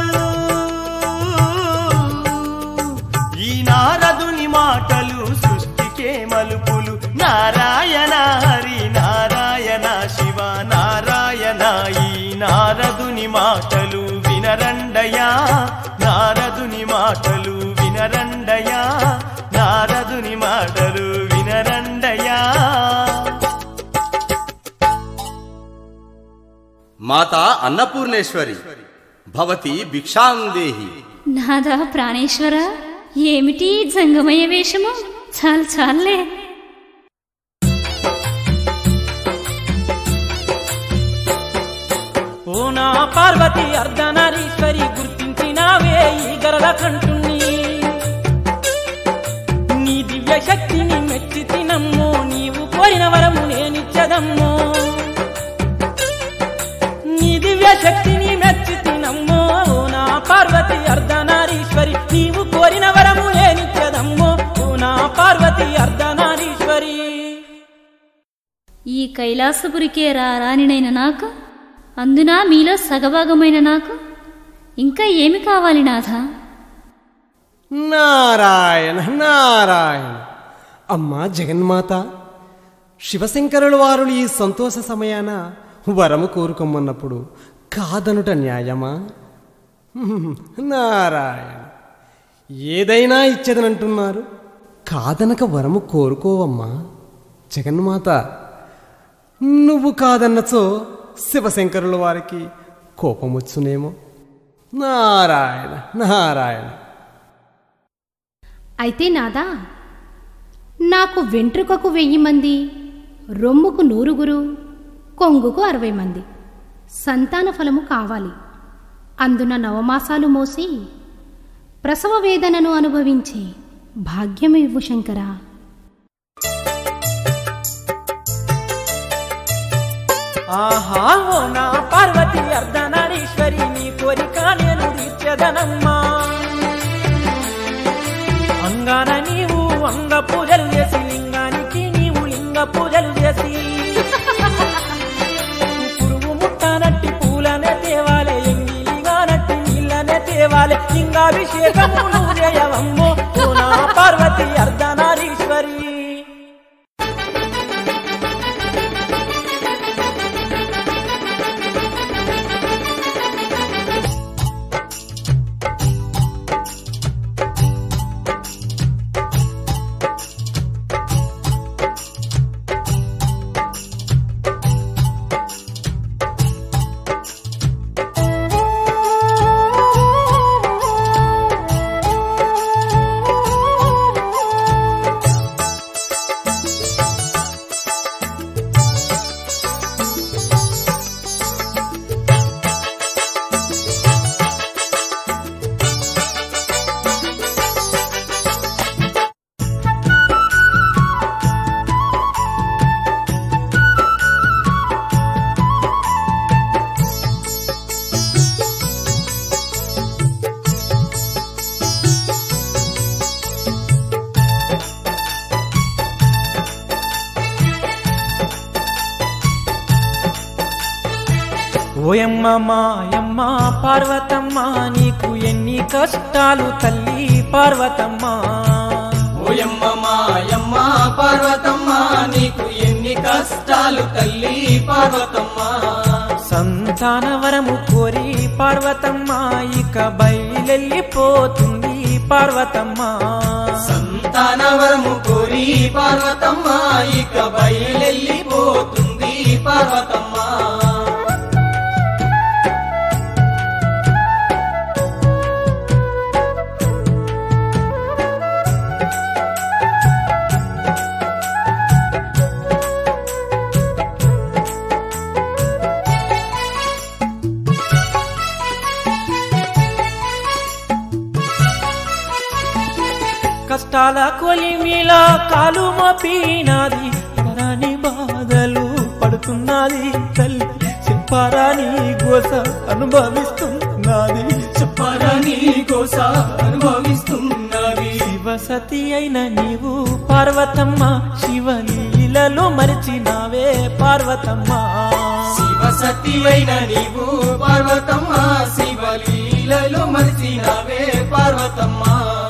ఈ నారదుని మాటలు సృష్టికే మలుపులు నారాయణ హరి నారాయణ శివ నారాయణ ఈ నారదుని మాటలు వినరండయా నారదుని మాటలు వినరండయా నారదుని మాటలు వినరండయా మాతా అన్నపూర్ణేశ్వరి భవతి భిక్షాందేహి నాదా ప్రాణేశ్వర ఏమిటి ఈ జంగమయ్య వేషము చాలు చాలే ఓ నా పార్వతి అర్ధనారీశ్వరి గుర్తించినావే ఈ గరల కంటుని నీ దివ్య శక్తిని మెచ్చి తినమ్మో నీవు కోరిన వరము నేనిచ్చదమ్మో నీ దివ్య శక్తిని మెచ్చి తినమ్మో ఓ నా పార్వతి అర్ధనారీశ్వరి నీవు కోరిన వరము నేనిచ్చదమ్మో ఓ నా పార్వతి అర్ధనారీశ్వరి ఈ కైలాసపురికే రా రానినైన నాకు అందున మీలో సగభాగమైన నాకు ఇంకా ఏమి కావాలి నాథా నారాయణ నారాయణ అమ్మా జగన్మాత శివశంకరుల వారు ఈ సంతోష సమయాన వరము కోరుకోమన్నప్పుడు కాదనుట న్యాయమా హ్మ్, నారాయణ ఏదైనా ఇచ్చేదనంటున్నారు కాదనక వరము కోరుకోవమ్మా జగన్మాత నువ్వు కాదన్నచో శివశంకరుల వారికి కోపమొచ్చునేమో నారాయణ నారాయణ అయితే నాదా నాకు వెంట్రుకకు వెయ్యి మంది రొమ్ముకు నూరుగురు కొంగుకు అరవై మంది సంతాన ఫలము కావాలి అందున నవమాసాలు మోసి ప్రసవ వేదనను అనుభవించే భాగ్యము ఇవ్వు శంకరా ఆహా ఓ నా పార్వతి అర్ధనారీశ్వరి నీ కోరిక నేను తీర్చదనమ్మా అంగాన నీవు అంగ పూజలు చేసి లింగానికి నీవు లింగ పూజలు చేసి పురుగు ముట్టనట్టి పూలనే తేవాలే ఎంగిలిగా నట్టి నీళ్ళనే తేవాలే లింగాభిషేకములు చేయవమ్మో ఓ నా పార్వతి అర్ధనారీశ్వరి ఓయమ్మ మాయమ్మ పార్వతమ్మ నీకు ఎన్ని కష్టాలు తల్లి పార్వతమ్మ ఓయమ్మ మాయమ్మ పార్వతమ్మ నీకు ఎన్ని కష్టాలు తల్లి పార్వతమ్మ సంతాన వరము కోరి పార్వతమ్మ ఇక బయలెళ్ళిపోతుంది పార్వతమ్మ సంతాన వరము కోరి పార్వతమ్మ ఇక బయలెళ్ళిపోతుంది పార్వతమ్మ కష్టాల కొలిమిలా కాలు మోపినాది పరాని బాధలు పడుతున్నది తల్లి చెప్పారాని గోస అనుభవిస్తున్నది చెప్పారని కోస అనుభవిస్తున్నది శివసతి అయిన నీవు పార్వతమ్మ శివలీలలో మరిచినావే పార్వతమ్మ శివసతి అయిన నీవు పార్వతమ్మ శివలీలలో మరిచినవే పార్వతమ్మ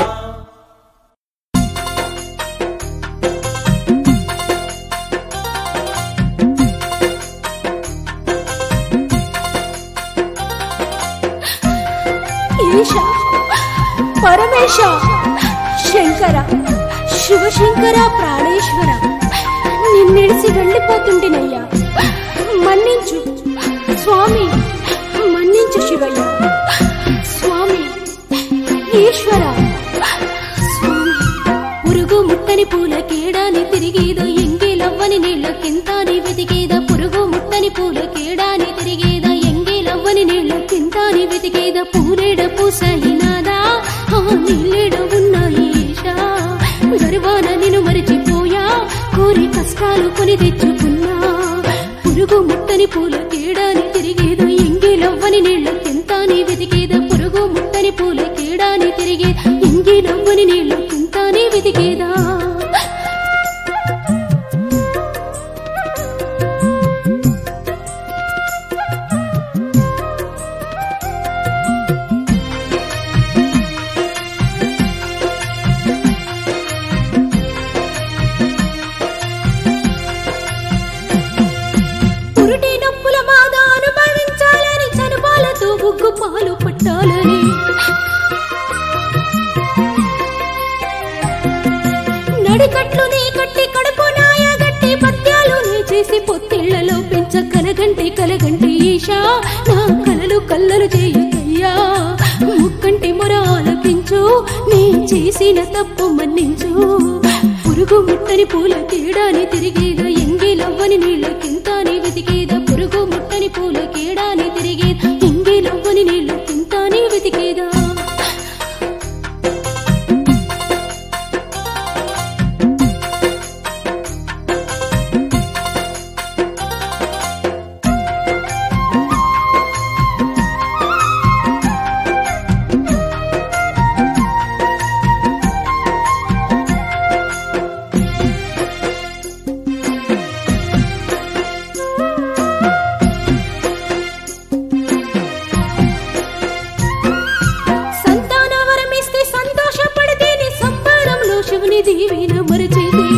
ఈశ పరమేశ శంకర శివశంకర ప్రాణేశ్వర నిన్నెడిసి వెళ్ళిపోతుంటినయ్యా మన్నించు స్వామి మన్నించు శివయ్య స్వామి ఈశ్వర స్వామి పురుగు ముట్టని పూల కేడాని తిరిగేద ఎంగిలవ్వని నీళ్ళ కింతాని వెతికేద పురుగు ముట్టని పూల కేడాని తిరిగేద ఎంగిలవ్వని నీళ్ళ కింతాని వెతికేద పూరేడ పూసైనాదా ఆ నీళ్ళేడ ఉన్నాయి ఈశా గర్వాన నిన్ను మరిచిపోయా కోరి కష్టాలు కొని తెచ్చుకున్నా పురుగు ముట్టని పూల కేడాని తిరిగేద ఎంగిలవ్వని నీళ్ళ కింతాని వెతికేద పురుగు ముట్టని పూల కేడాని తిరిగే ఎంగిలవ్వని నీళ్ళ కింతాని వెతికేదా పురుటి నొప్పుల బాధ అనుభవించాలని చనుబాలతో బుగ్గు పాలు పట్టాలని నడికట్లు నీ కట్టి కడుపు నాయ గట్టి పత్యాలు నీ చేసి పొత్తిళ్లలో పెంచ కలగంటి కలగంటి ఈశా నా కలలు కల్లలు చేయకయ్యా ముక్కంటి మొర ఆలకించు నీ చేసిన తప్పు మన్నించు పురుగు ముట్టని పూల కేడాని తిరిగేద ఎంగిలవ్వని నీళ్ళ కింతాని వెతికేద పురుగు ముట్టని పూల కేడాని తిరిగేద ఎంగిలవ్వని నీళ్ళ కింతాని వెతికేదా సంతాన వరమిస్తే సంతోషపడితే నీ సంబరంలో శివుని దీవెన మరచేది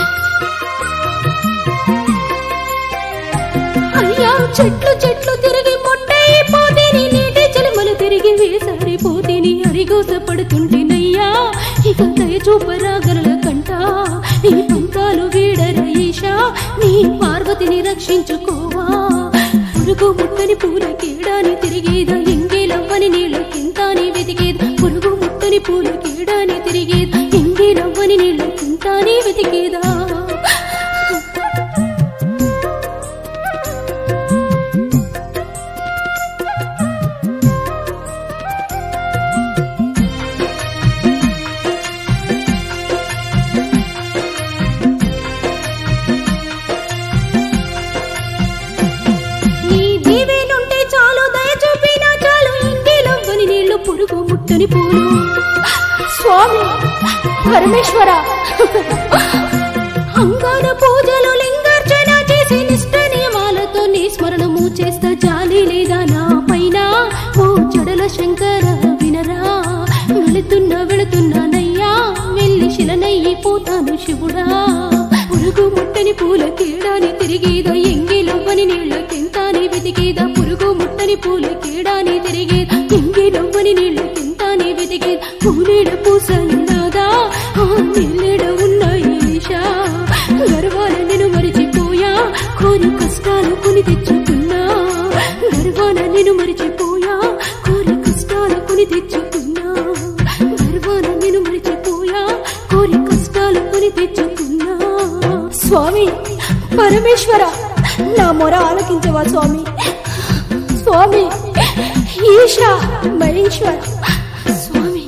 అయ్యా చెట్లు చెట్లు తిరిగి మొట్టయిపోతే నీ నీటి చెలుమలు తిరిగి వేసారిపోతే నీ అరిగోస పడుతుంటేనయ్యా ఇక దయ చూపరాగల కంట నీ పంకాలు వీడర ఈశా నీ పార్వతిని రక్షించుకోవా పురుగు ముట్టని పూల కీడాని తిరిగేద ఎంగిలవ్వని నీళ్ళ కింతాని వెతికేద పురుగు ముట్టని పూల కీడాని తిరిగేద ఎంగిలవ్వని నీళ్ళ కింతాని వెతికేదా నీ దీవెనుంటే చాలు దయ చూపినా చాలు ఇంగిలవ్వని నీళ్లు పురుగు ముట్టని పూలు స్వామి పరమేశ్వర అంగార పూజలు లింగార్చన చేసి నిష్ట నియమాలతో నీ స్మరణము చేస్తా జాలి లేదా జడల శంకర వినరా వెళుతున్నా వెళుతున్నానయ్యా వెళ్ళి శిలనయ్యి పోతాను శివుడా పురుగు ముట్టని పూల కీడాని తిరిగేదా ఎంగిలవ్వని నీళ్ళకెంతాని వెతికేదా పురుగు ముట్టని పూల కీడాని తిరిగేదా ఎంగిలవ్వని నీళ్ళకెంతాని వెతికేదా పూలేడ పూసలున్నాదా ఆ నీళ్ళేడ ఉన్నాయి ఈశా గర్వాల నేను మరిచిపోయా కోరి కష్టాలు కొని తెచ్చుకున్నా గర్వాన నేను మరిచిపోయా కోరి కష్టాలు కొని తెచ్చుకున్నా గర్వాన నేను మరిచిపోయా కోరి కష్టాలు కొని తెచ్చుకున్నా స్వామి పరమేశ్వర నా మొర ఆలకించవా స్వామి స్వామి ఈశా మహేశ్వర స్వామి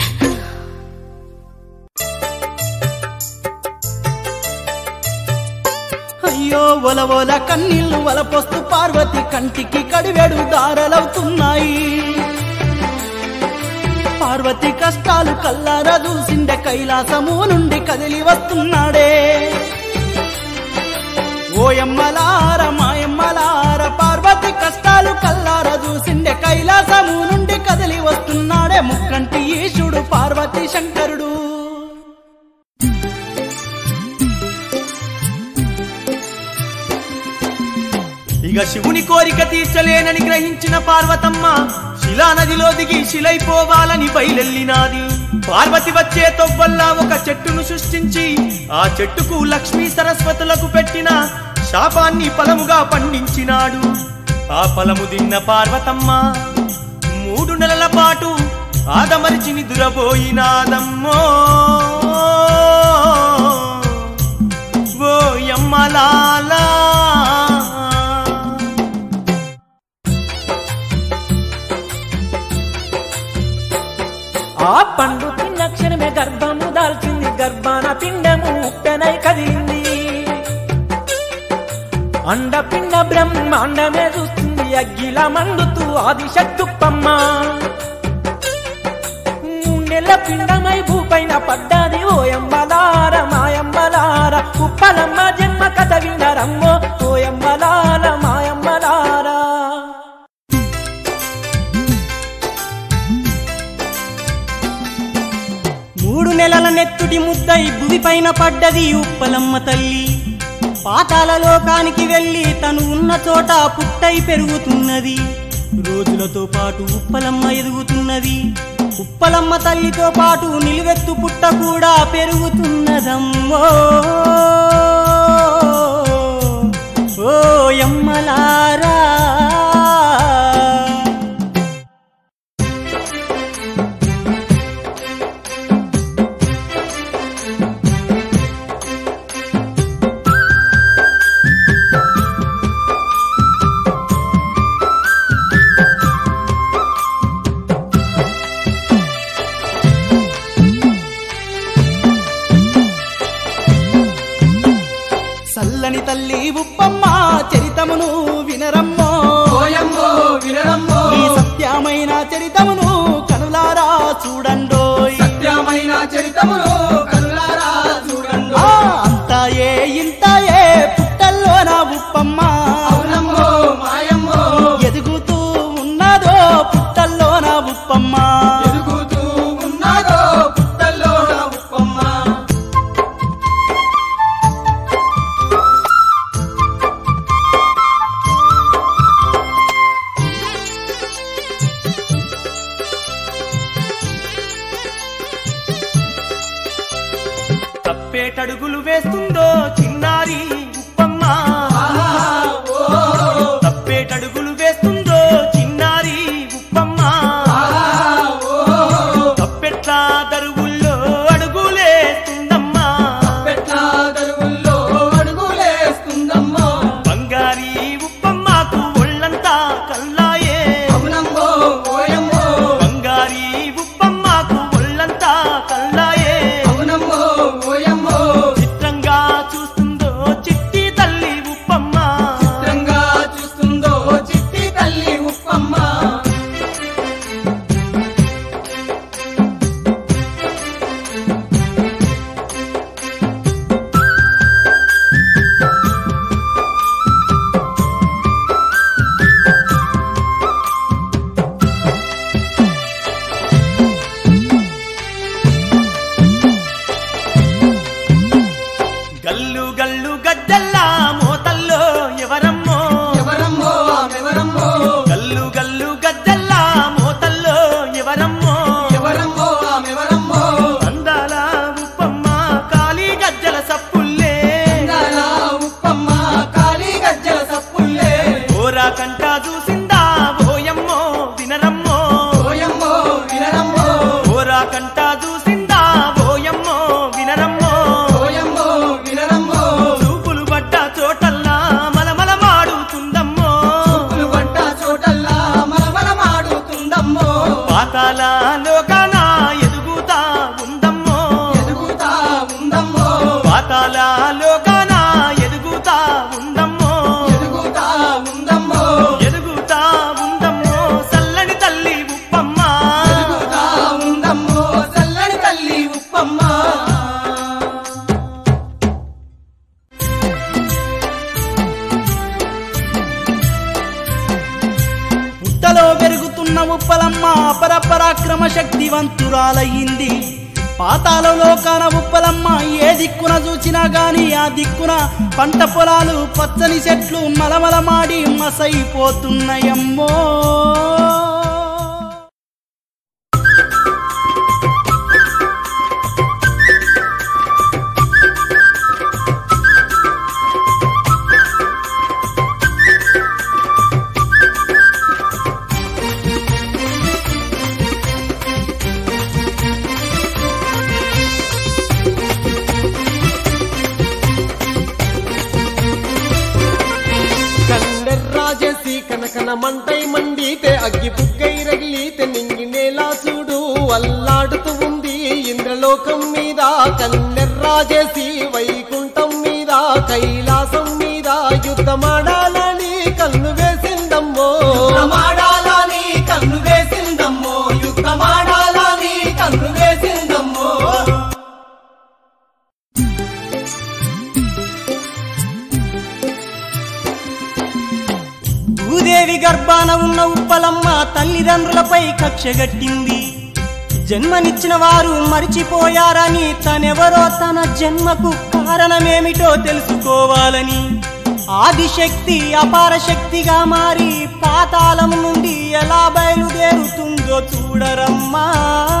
అయ్యో ఒల ఒల కన్నీళ్లు వలపోస్తూ పార్వతి కంటికి కడివెడు దారలవుతున్నాయి పార్వతి కష్టాలు కల్లారా చూసిండే కైలాసము నుండి కదిలి వస్తున్నాడే ఓయమ్మలార మాయమ్మలార పార్వతి కష్టాలు కల్లారా చూసిండే కైలాసము నుండి కదిలి వస్తున్నాడే ముక్కంటి ఈశుడు పార్వతి శంకరుడు ఇక శివుని కోరిక తీర్చలేనని గ్రహించిన పార్వతమ్మ శిలా నదిలో దిగి శిలైపోవాలని బయలెల్లినాది పార్వతి వచ్చే తొవ్వల్లా ఒక చెట్టును సృష్టించి ఆ చెట్టుకు లక్ష్మీ సరస్వతులకు పెట్టిన శాపాన్ని ఫలముగా పండించినాడు ఆ ఫలము తిన్న పార్వతమ్మ మూడు నెలల పాటు ఆదమరిచి నిదురపోయినాదమ్మో ఓ యమ్మలాలా ఆ పండు తిన్న క్షణమే గర్భము దాల్చింది గర్భాన పిండము ఉప్పెనై కదిలింది అండ పిండ బ్రహ్మాండమే చూస్తుంది అగ్గిల మండుతూ ఆదిశక్తుప్పమ్మ నెల పిండమై భూపైన పడ్డది ఓయమ్మలార మాయమ్మలార ఉప్పలమ్మ జన్మ కథ వినరమ్మో ఓయమ్మలార మాయమ్మలారా మూడు నెలల నెత్తుటి ముద్దై భూమి పైన పడ్డది ఉప్పలమ్మ తల్లి పాతాల లోకానికి వెళ్ళి తను ఉన్న చోట పుట్టై పెరుగుతున్నది రోజులతో పాటు ఉప్పలమ్మ ఎదుగుతున్నది ఉప్పలమ్మ తల్లితో పాటు నిలువెత్తు పుట్ట కూడా పెరుగుతున్నదమ్మో ఓ యమ్మలారా చల్లని తల్లి ఉప్పమ్మ చరితమును వినరమ్మో ఓయమ్మో వినరమ్మో ఈ సత్యమైన చరితమును కనులారా చూడండోయ్ సత్యమైన చరితములో కనులారా చూడండి ఆ, అంతా ఏ ఇంత ఏ పుట్టల్లో నా ఉప్పమ్మ అవునమ్మో మాయమ్మో ఎదుగుతూ ఉన్నదో పుట్టల్లో నా ఉప్పమ్మ ఎదుగుతూ ఉన్నాదో పుట్టల్లో నా ఉప్పమ్మ గల్లు గజ్జల్లా మోతల్లో ఎవరమ్మో ఎవరమ్మో ఆమెవరమ్మో గల్లు గల్లు గజ్జల్లా మోతల్లో ఎవరమ్మో ఎవరమ్మో ఆమెవరమ్మో అందాల ఉప్పమ్మ కాళీ గజ్జల సప్పుల్లే ఇందాల ఉప్పమ్మ కాళీ గజ్జల సప్పుల్లే ఓరా కంట చూసిందా ఓయమ్మో వినరమ్మో ఓయమ్మో వినరమ్మో ఓరా కంట చూసిందా ఓయమ్మో వినరమ్మో ఓయమ్మో వినరమ్మో చూపులు పడ్డ చోటల్లా మలమల మాడుతుందమ్మో పులు పడ్డ చోటల్లా మలమల మాడుతుందమ్మో పాతాల లోకాన ఎదుగుతా ఉందమ్మో ఎదుగుతా ఉందమ్మో పాతాల లోకాన ఎదుగుతా ఉందమ్మో ఎదుగుతా ఉందమ్మో ఎదుగుతా ఉందమ్మో చల్లని తల్లి ఉప్పమ్మ ఎదుగుతా ఉందమ్మో చల్లని తల్లి ఉప్పమ్మ పుట్టలో పెరుగుతున్న ఉప్పలమ్మ అపరపరాక్రమ శక్తివంతురాలయ్యింది పాతాల లోకాన ఉప్పలమ్మ ఏ దిక్కున చూచినా గాని ఆ దిక్కున పంట పొలాలు పచ్చని చెట్లు మలమలమాడి మసైపోతున్నాయమ్మో కండెర్రాజేసి కనకన మంటై మండితే అగ్గి బుగ్గై రగిలితే నింగి నేలా చూడు అల్లాడుతూ ఉంది ఇంద్రలోకం మీద కండెర్రాజేసి వైకుంఠం మీద కైలాసం మీద యుద్ధమాడాలని కన్ను వేసిందమ్మో యుద్ధమాడాలని కన్ను వేసిందమ్మో యుద్ధమాడాలని కన్ను వేసిందమ్మో భూదేవి గర్భాన ఉన్న ఉప్పలమ్మ తల్లిదండ్రులపై కక్షగట్టింది జన్మనిచ్చిన వారు మరిచిపోయారని తనెవరో తన జన్మకు కారణమేమిటో తెలుసుకోవాలని ఆదిశక్తి అపార శక్తిగా మారి పాతాళం నుండి ఎలా బయలుదేరుతుందో చూడరమ్మా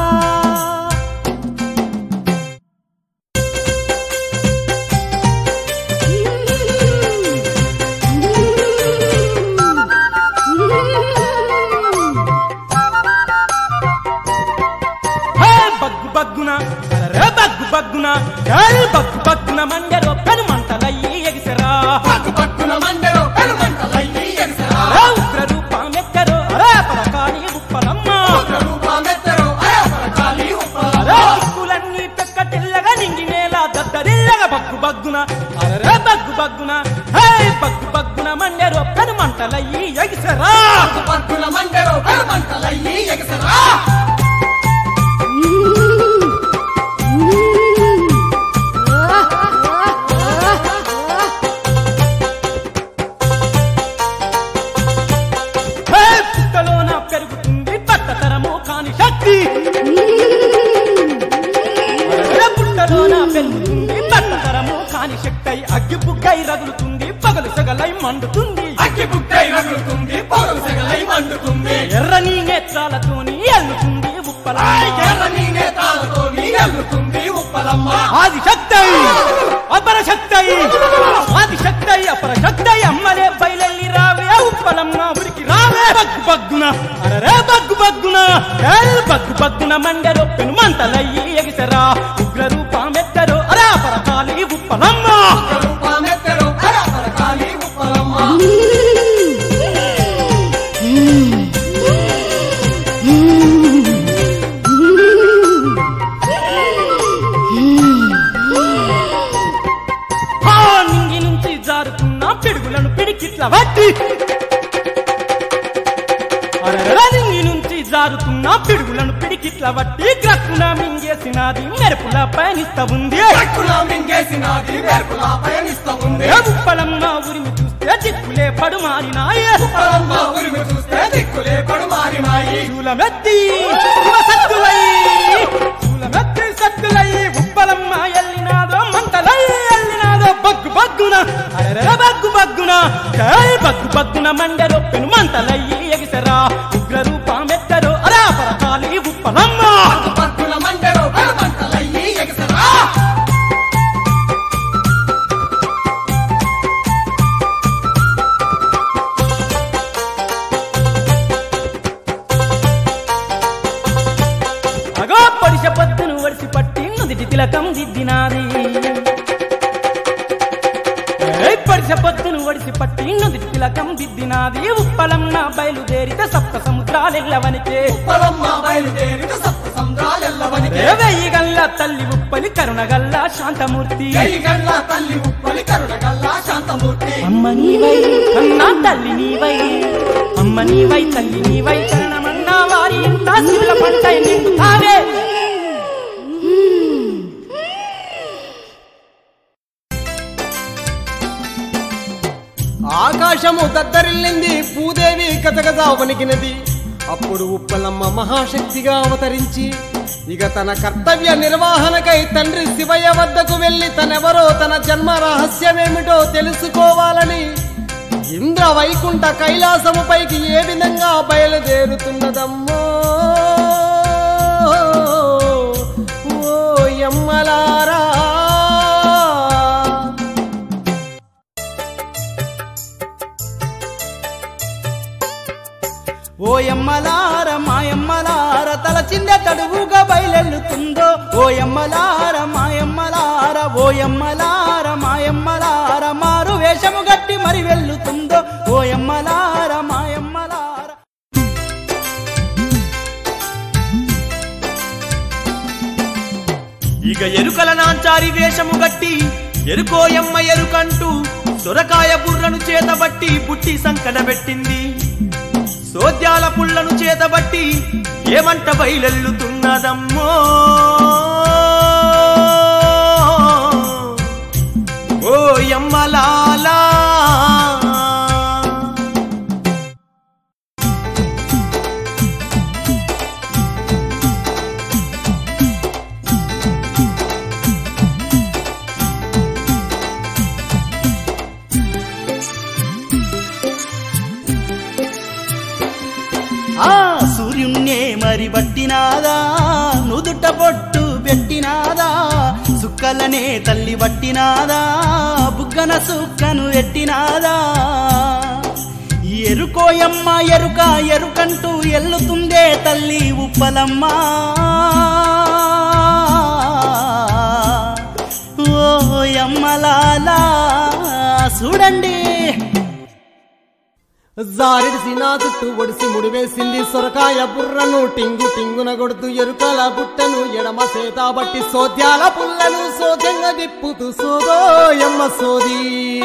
హే బగ్గు బగ్గున అరే బగ్గు బగ్గున ఏయ్ బగ్గు బగ్గున మండెలో పెను మంటలయ్యి ఎగిసరా పక్కు పక్కున మండెలో పెనుమంటలయ్యి ఎగసరా అరే ఉగ్ర రూపమెక్కరో అరే పరకాని ఉప్పలమ్మ రూపమెత్తరు అరే పరకాలి ఉప్పలమ్మ అరే దిక్కులన్నీ పెక్కటిల్లగా నింగి నేల దద్దరిల్లగా బగ్గు బగ్గున అరే బగ్గు బగ్గున హే బగ్గు బగ్గున మండెలో పెను మంటలయ్యి ఎగిసరా పక్కు పక్కున మండెలో పెనుమంటలయ్యి ఎగసరా హే పుట్టలోన పెరుగుతుంది పట్టతరము కాని శక్తి అరే పుట్టలోన పెరుగుతుంది పట్టతరము కాని శక్తి అయి అగ్గి బుగ్గై రగులుతుంది పగలు సగలై మండుతుంది అగ్గి బుక్కై రగులుతుంది పొగలు సెగలై మండుతుంది ఎర్రని నేత్రాలతోని ఎల్లుతుంది ఉప్పల ఎర్రని నేతాలతో ఎల్లుతుంది ఉప్పలమ్మ ఆది శక్తి అపర శక్తి ఆది శక్తి అపర శక్తి అమ్మలే బయలెల్లి రావే ఉప్పలమ్మ ఉరికి రావే బగ్గు బగ్గున అరే బగ్గు బగ్గున ఏయ్ బగ్గు బగ్గున మండెరో పెను మంటలయ్యి ఎగిసరా ఉగ్ర రూపమెత్తరు అరా పరకాలి ఉప్పలమ్మ రూపమెత్తరు అరే పరకాలి ఉప్పలమ్మ ఆ నింగి నుంచి జారుతున్న పిడుగులను పిడికిట్ల వట్టి అరెరె నింగి నుంచి జారుతున్న పిడుగులను పిడికిట్ల వట్టి గ్రక్కున మింగేసినది మెరుపుల పయనిస్తా ఉంది పక్కులా మింగేసినది వేర్పులా పయనిస్తా ఉంది ఏ ఉప్పలమ్మ ఉరిమి చూస్తే దిక్కులే పడు మారినాయే ఉప్పలమ్మ ఉరిమి చూస్తే దిక్కులే పడుమారినాయి శూలమెత్తి సత్తులై శూలమెత్తి సత్తులై ఉప్పలమ్మ ఎల్లినాదో మంటలై ఎల్లినాదో బగ్గు బగ్గు పగ్గున మండెరొప్పెను మంటలయ్యి ఎగిసరా ఉగ్ర రూపమెత్తరు అరా పరకాలి ఉప్పలమ్మ పక్కుల మంటలో మంటలయ్యి ఎగసరా అగో పడిస పద్దును వడిసి పట్టి నుదిటి తిలకం దిద్దినాది ఏయ్ పడిస పద్దును వడిసి పట్టి నుదిటి తిలకం దిద్దినాది ఉప్పలమ్మ బయలుదేరితే సప్త సముద్రాలెల్లవనికే పొలమ్మ బయలుదేరిన సప్త సంద్రాలెల్లవనికి ఏ వెయ్యి గల్ల తల్లి ఉప్పలి కరుణ గల్ల శాంతమూర్తి జై గల్ల తల్లి ఉప్పలి కరుణ గల్లా శాంతమూర్తి అమ్మ నీవై కన్నా తల్లి నీవై అమ్మ నీవై తల్లి నీవై చరణమన్నా వారి ఇంత శివుల పంట నిండుతావే ఆకాశము దద్దరిల్లింది భూదేవి కథకథ వణికినది అప్పుడు ఉప్పలమ్మ మహాశక్తిగా అవతరించి ఇక తన కర్తవ్య నిర్వహణకై తండ్రి శివయ్య వద్దకు వెళ్లి తనెవరో తన జన్మ రహస్యమేమిటో తెలుసుకోవాలని ఇంద్ర వైకుంఠ కైలాసముపైకి ఏ విధంగా బయలుదేరుతున్నదమ్మో ఓ యమ్మలారా ఓయమ్మలార మాయమ్మలార తలచిందే తడువుగా బయలెళ్ళుతుందో ఓయమ్మలార మాయమ్మలార ఓయమ్మలార మాయమ్మలార మారు వేషము గట్టి మరి వెళ్ళుతుందో ఓయమ్మలార మాయమ్మలార ఇక ఎరుకల నాంచారి వేషము గట్టి ఎరుకోయమ్మ ఎరుకంటూ సొరకాయ బుర్రను చేతబట్టి బుట్టి సంకన పెట్టింది సోద్యాల పుల్లను చేతబట్టి ఏమంట బయలెల్లుతున్నదమ్మో ఓ యమ్మలాలా ఆ సూర్యున్నే మరి బట్టినాదా నుదుట బొట్టు పెట్టినాదా సుక్కలనే తల్లి బట్టినాదా బుగ్గన సుక్కను ఎట్టినాదా ఎరుకోయమ్మ ఎరుక ఎరుకంటూ ఎల్లుతుందే తల్లి ఉప్పలమ్మ ఓ యమ్మలాలా చూడండి జారిడిసి నా చుట్టూ ఒడిసి ముడివేసింది సొరకాయ బుర్రను టింగు టింగున కొడుతూ ఎరుకల బుట్టను ఎడమ సేత బట్టి సోద్యాల పుల్లను సోద్యంగా దిప్పుతూ సోదో ఎమ్మ సోది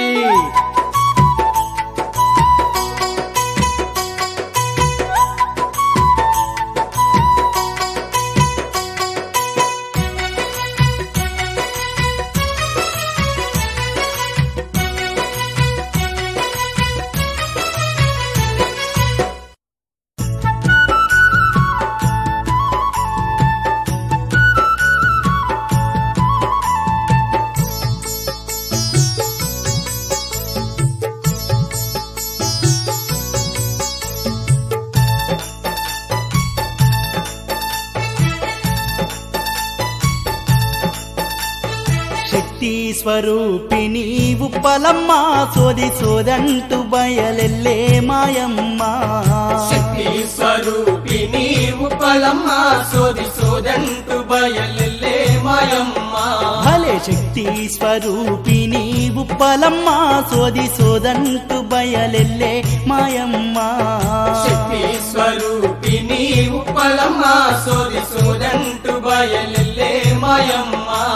శక్తి స్వరూపిణి ఉప్పలమ్మ సోది సోదంటూ బయలెల్లే మాయమ్మ శక్తి స్వరూపిణి ఉప్పలమ్మ సోది సోదంటూ బయలెల్లే మాయమ్మ భలే శక్తి స్వరూపిణి ఉప్పలమ్మ సోది సోదంటూ బయలెల్లే మాయమ్మ శక్తి స్వరూపిణి ఉప్పలమ్మ సోది సోదంటూ బయలెల్లే మాయమ్మ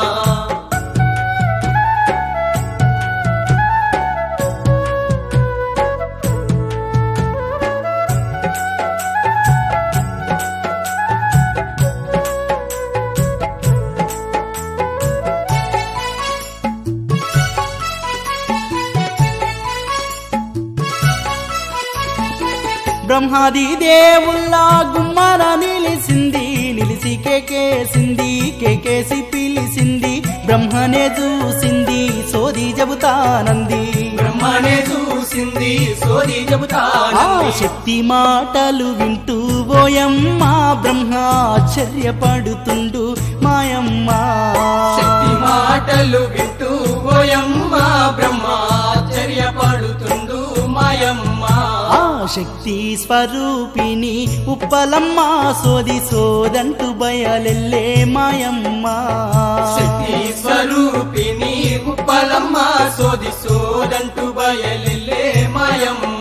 బ్రహ్మాది దేవుల్లా గుమ్మర నిలిసింది నిలిసి కేకేసింది కేకేసి పిలిసింది బ్రహ్మనే చూసింది సోది చెబుతానంది బ్రహ్మనే చూసి చూసింది సోది ఆ చెబుతానంది శక్తి మాటలు వింటూ ఓయమ్మ బ్రహ్మాశ్చర్యపడుతుండు మాయమ్మ శక్తి మాటలు వింటూ ఓయమ్మ బ్రహ్మాశ్చర్యపడుతుండు మాయమ్మ ఆ శక్తి స్వరూపిణి ఉప్పలమ్మ సోది సోదంటూ బయలెల్లే మాయమ్మ శక్తి స్వరూపిణి ఉప్పలమ్మ సోది సోదంటూ బయలెల్లే మాయమ్మ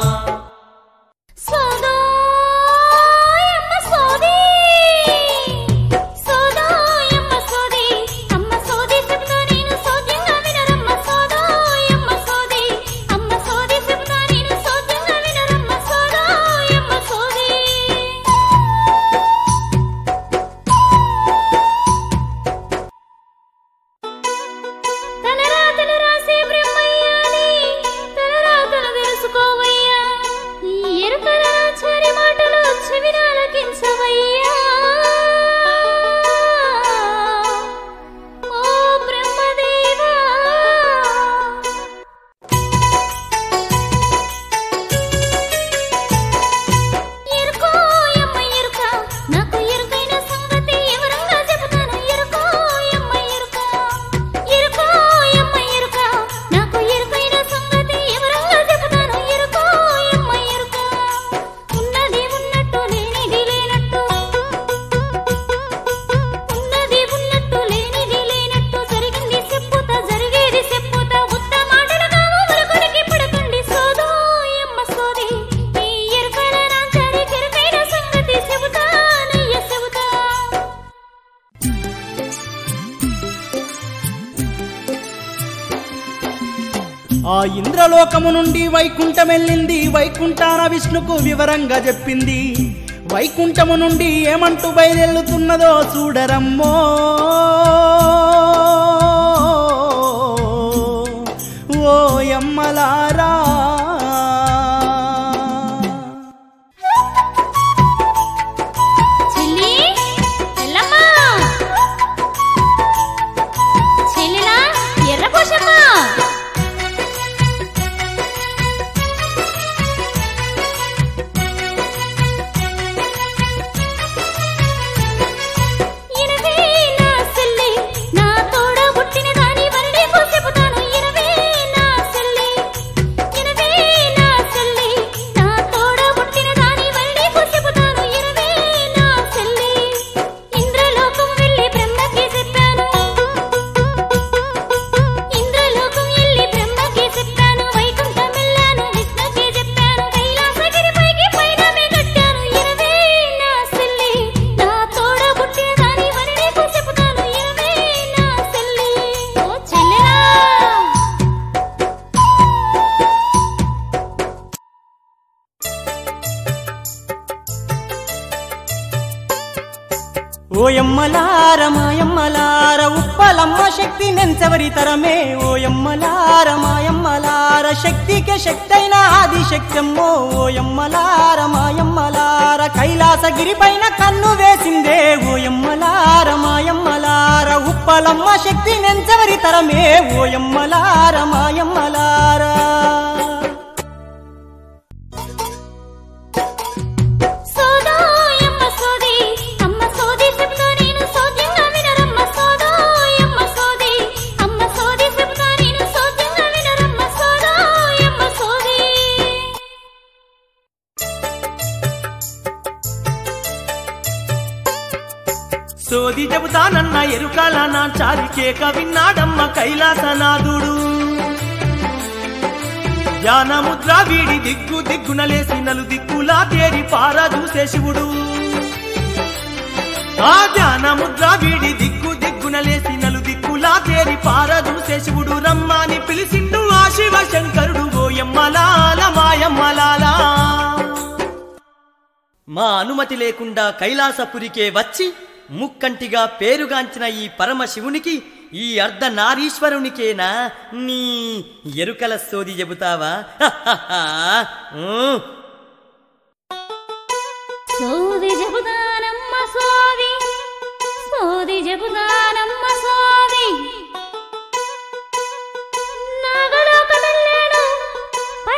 సోదాయమ్మ సోది సోదాయమ్మ సోది అమ్మ సోది చెప్తా నేను సోద్యంగా వినరమ్మ సోదాయమ్మ సోది అమ్మ సోది చెప్తా నేను సోద్యంగా వినరమ్మ సోదాయమ్మ సోది తలరాతలు రాసే బ్రహ్మయ్యాని తలరాతలు తెలుసుకోవయ్యా ఈ ఎరుకల చారి మాటలు చెవినాలకించవయ్యా ఓ బ్రహ్మదేవా ఎరుకో యమ్మ ఎరుక నాకు ఎరుకైన సంగతి ఎవరంగా చెబుతాను ఎరుకో యమ్మ ఎరుక ఎరుకో యమ్మ ఎరుక నాకు ఎరుకైన సంగతి ఎవరంగా చెబుతాను ఎరుకో యమ్మ ఎరుక ఉన్నది ఉన్నట్టు లేనిది లేనట్టు ఉన్నది ఉన్నట్టు లేనిది లేనట్టు జరిగింది చెప్పుతా జరిగేది చెప్పుతా ఉత్త మాటలు కావు మరొకరికి పడకండి సోదో యమ్మ సోది ఈ ఎరుకల నాంచారి కెరుకైన సంగతి చెబుతానయ్య చెబుతా ఆ ఇంద్రలోకము నుండి వైకుంఠం వెళ్ళింది వైకుంఠాన విష్ణుకు వివరంగా చెప్పింది వైకుంఠము నుండి ఏమంటూ బయలుతున్నదో చూడరమ్మో ఓ యమ్మలారా చెల్లి చెల్లమ్మ చెల్లెలా ఎర్రకోశమ్మ ఇనవే నా చెల్లి నా తోడ పుట్టిన దాని వరడే చెబుతాను ఇనవే నా చెల్లి ఇనవే నా చెల్లి నా తోడ పుట్టిన దాని వరడే చెబుతాను ఇనవే నా చెల్లి ఇంద్రలోకం వెళ్ళి బ్రహ్మకి చెప్పాను ఇంద్రలోకం వెళ్ళి బ్రహ్మకి చెప్పాను వైకుంఠం వెళ్ళాను విష్ణుకి చెప్పాను కైలాసగిరి పైకి పైనమే కట్టాను ఇరవే నా చెల్లి నా తోడ పుట్టిన దాని వరడే చెబుతాను ఇరవే నా చెల్లి ఓ చెల్లెలా ఓయమ్మలార మాయమ్మలార ఉప్పలమ్మ శక్తి నెంచవరి తరమే ఓయమ్మలార మాయమ్మలార శక్తికే శక్తైన ఆది శక్తమ్మో ఓయమ్మలార మాయమ్మలార కైలాసగిరి పైన కన్ను వేసిందే ఓయమ్మలార మాయమ్మలార ఉప్పలమ్మ శక్తి నెంచవరి తరమే ఓయమ్మలార మాయమ్మలారా సోదాయమ్మ సోది అమ్మ సోది చెప్తా నేను సోద్యంగా వినరమ్మ సోదాయమ్మ సోది అమ్మ సోది చెప్తా నేను సోద్యంగా వినరమ్మ సోదాయమ్మ సోది సోది చెబుతానన్న ఎరుకాల నా చారికేక విన్నాడమ్మ కైలాసనాథుడు ధ్యానముద్ర వీడి దిగ్గు దిగ్గునలేసి నలు దిక్కులా తేరి పారా చూసే శివుడు ఆ ధ్యానముద్ర వీడి దిగ్గు దిగ్గునలేసి నలు దిక్కులా తేరి పారా చూసే శివుడు రమ్మాని పిలిచిండు ఆ శివ శంకరుడు ఓయమ్మలాల మాయమ్మలాలా మా అనుమతి లేకుండా కైలాసపురికే వచ్చి ముక్కంటిగా పేరుగాంచిన ఈ పరమశివునికి ఈ అర్ధ నారీశ్వరునికేనా నీ ఎరుకల సోది చెబుతావా హహహా. ఊ. సోది చెబుతానమ్మ సోది సోది చెబుతానమ్మ సోది నాగలోకమెళ్ళాను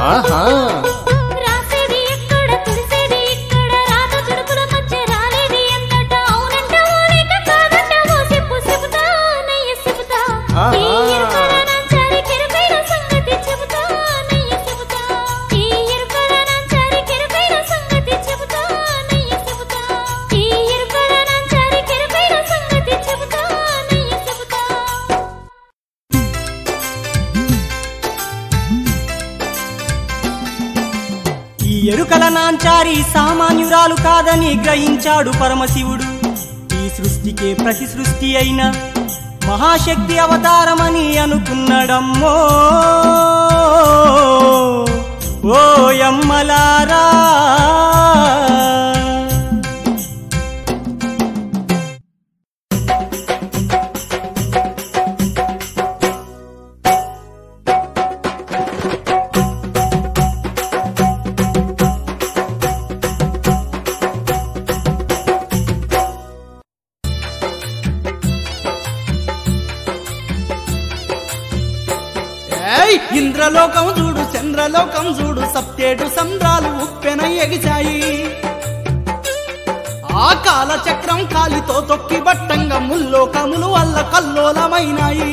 ఆహా రాసేది ఎక్కడ తుడిసేది ఇక్కడ రాత తుడుపుల మధ్య రాలేది ఎంతట అవునంట ఊరిక కాదంట ఓ చెప్పు చెబుతా నయ్య చెబుతా ఈ ఇరుకల నంచారి కిరపైన సంగతి చెబుతా నయ్య చెబుతా ఈ ఇరుకల నంచారి కిరపైన సంగతి చెబుతా నయ్య చెబుతా ఈ ఇరుకల నంచారి కిరపైన సంగతి చెబుతా నయ్య చెబుతా ఈ ఎరుకల నాంచారి సామాన్యురాలు కాదని గ్రహించాడు పరమశివుడు ఈ సృష్టికే ప్రతి సృష్టి అయిన మహాశక్తి అవతారమని అనుకున్నాడమ్మో ఓ యమ్మలారా ఏయ్ ఇంద్రలోకం చూడు చంద్రలోకం చూడు సప్తేడు సంద్రాలు ఉప్పెన ఎగిచాయి ఆ కాల చక్రం కాలితో తొక్కి బట్టంగా ముల్లోకములు వల్ల కల్లోలమైనాయి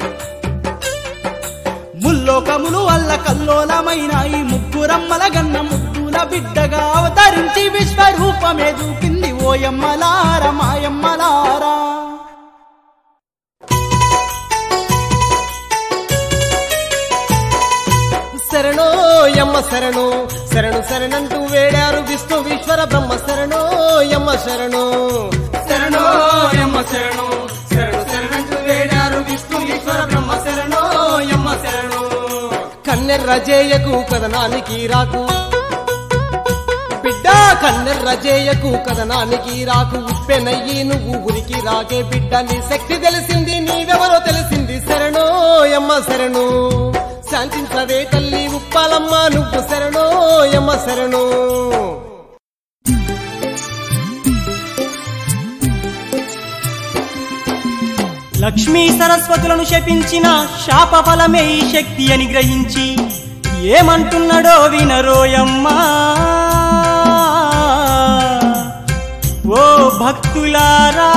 ముల్లోకములు వల్ల కల్లోలమైనాయి ముగ్గురమ్మల గన్న ముద్దుల బిడ్డగా అవతరించి విశ్వరూపమే చూపింది ఓయమ్మలార మాయమ్మలారా శరణో యమ్మ శరణు శరణు శరణంటూ వేడారు విష్ణు ఈశ్వర బ్రహ్మ శరణో యమ్మ శరణు శరణో యమ్మ శరణు శరణు శరణంటూ వేడారు విష్ణు ఈశ్వర బ్రహ్మ శరణో యమ్మ శరణు కన్నెర్ర జేయకు కథనానికి రాకు బిడ్డ కన్నెర్ర జేయకు కథనానికి రాకు ఉప్పెనయ్యి నువ్వు ఉరికి రాగే బిడ్డ నీ శక్తి తెలిసింది నీవెవరో తెలిసింది శరణో యమ్మ శరణు శాంతించవే తల్లి ఉప్పాలమ్మ నువ్వు శరణో యమ్మ శరణు లక్ష్మీ సరస్వతులను శపించిన శాప ఫలమే ఈ శక్తి అని గ్రహించి ఏమంటున్నాడో వినరోయమ్మా ఓ భక్తులారా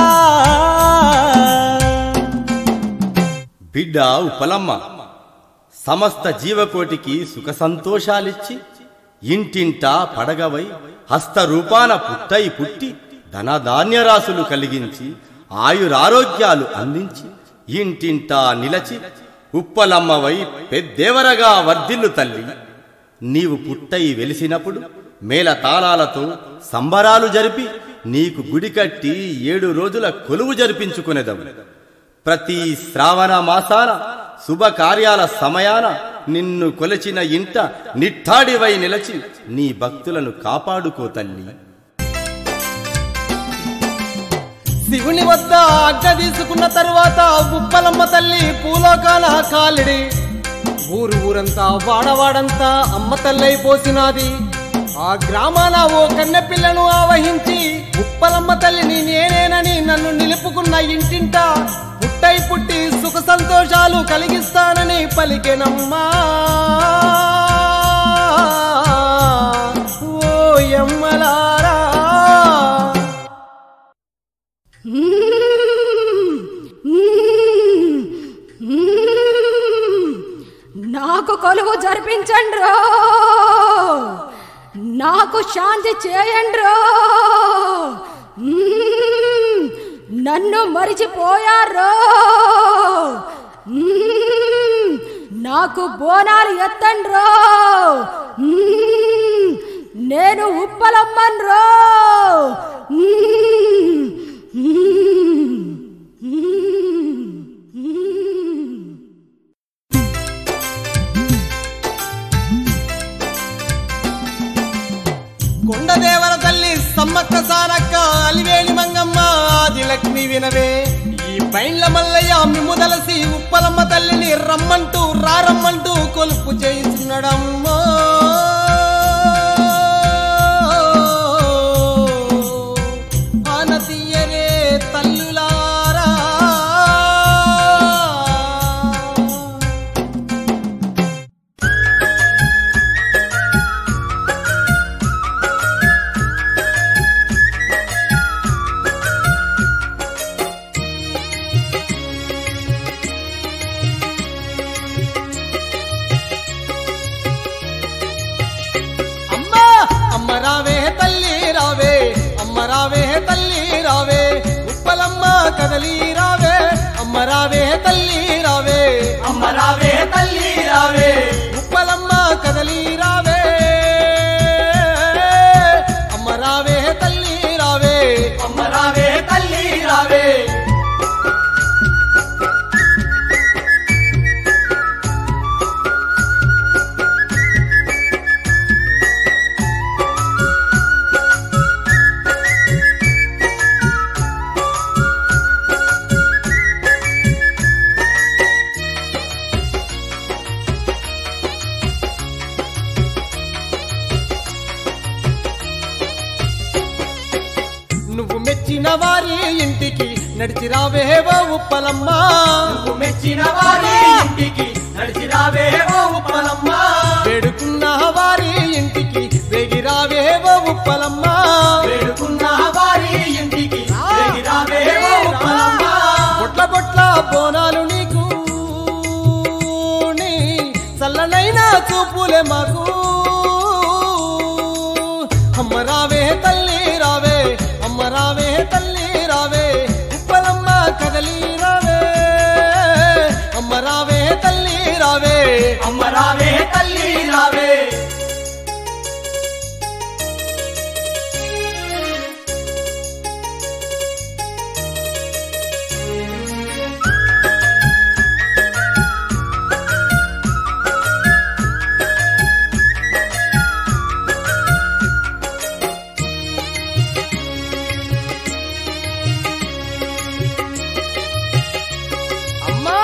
బిడ్డ ఉపలమ్మ సమస్త జీవకోటికి సుఖ సంతోషాలిచ్చి ఇంటింటా పడగవై హస్తరూపాన పుట్టై పుట్టి ధనధాన్యరాశులు కలిగించి ఆయురారోగ్యాలు అందించి ఇంటింటా నిలచి ఉప్పలమ్మవై పెద్దేవరగా వర్ధిల్లు తల్లి నీవు పుట్టై వెలిసినప్పుడు మేళ తాళాలతో సంబరాలు జరిపి నీకు గుడి కట్టి ఏడు రోజుల కొలువు జరిపించుకునేదవు ప్రతి శ్రావణ మాసాన శుభకార్యాల సమయాన నిన్ను కొలచిన ఇంట నిట్టాడివై నిలచి నీ భక్తులను కాపాడుకో తల్లి శివుని వద్ద అగ్గ తీసుకున్న తరువాత ఉప్పలమ్మ తల్లి పూలోకాల కాలిడి ఊరు ఊరంతా వాడవాడంతా అమ్మ తల్లై పోసినాది ఆ గ్రామాన ఓ కన్నె పిల్లను ఆవహించి ఉప్పలమ్మ తల్లిని నేనేనని నన్ను నిలుపుకున్న ఇంటింట పుట్టై పుట్టి సుఖ సంతోషాలు కలిగిస్తానని పలికెనమ్మా ఓ ఎమ్మలారా నాకు కొలువు జరిపించండి నాకు శాంతి చేయండి నన్ను మరిచిపోయారు నాకు బోనాలు ఎత్తండ్రో నేను ఉప్పలమ్మన్రో కొండదేవర తల్లి సమ్మక్క సారక్క అలివేలి మంగమ్మ ఆది లక్ష్మి వినవే ఈ పైండ్ల మల్లయ్య మిమ్ముదలసి ఉప్పలమ్మ తల్లిని రమ్మంటూ రారమ్మంటూ కొలుపు చేయిస్తున్నాడమ్మో ఆనతీయరే తల్లులారా కదలి రావే అమ్మ రావే తల్లి రావే అమ్మ రావే తల్లి రావే ఉప్పలమ్మ కదలి రావే అమ్మ రావే తల్లి రావే అమ్మ రావే తల్లి రావే నువ్వు మెచ్చిన వారి ఇంటికి నడిచి రావే ఓ ఉప్పలమ్మ నువ్వు మెచ్చిన వారి ఇంటికి నడిచి రావే ఓ ఉప్పలమ్మ వేడుకున్న వారి ఇంటికి వేగి రావే ఓ ఉప్పలమ్మ వేడుకున్న వారి ఇంటికి వేగి రావే ఓ ఉప్పలమ్మ బొట్ల బొట్ల బోనాలు నీకు నీ చల్లనైన చూపులే మాకు అమ్మ రావే తల్లి రావే అమ్మ రావే తల్లి రావే ఉప్పలమ్మ కదలి రావే అమ్మ రావే తల్లి రావే అమ్మ రావే తల్లి రావే అమ్మా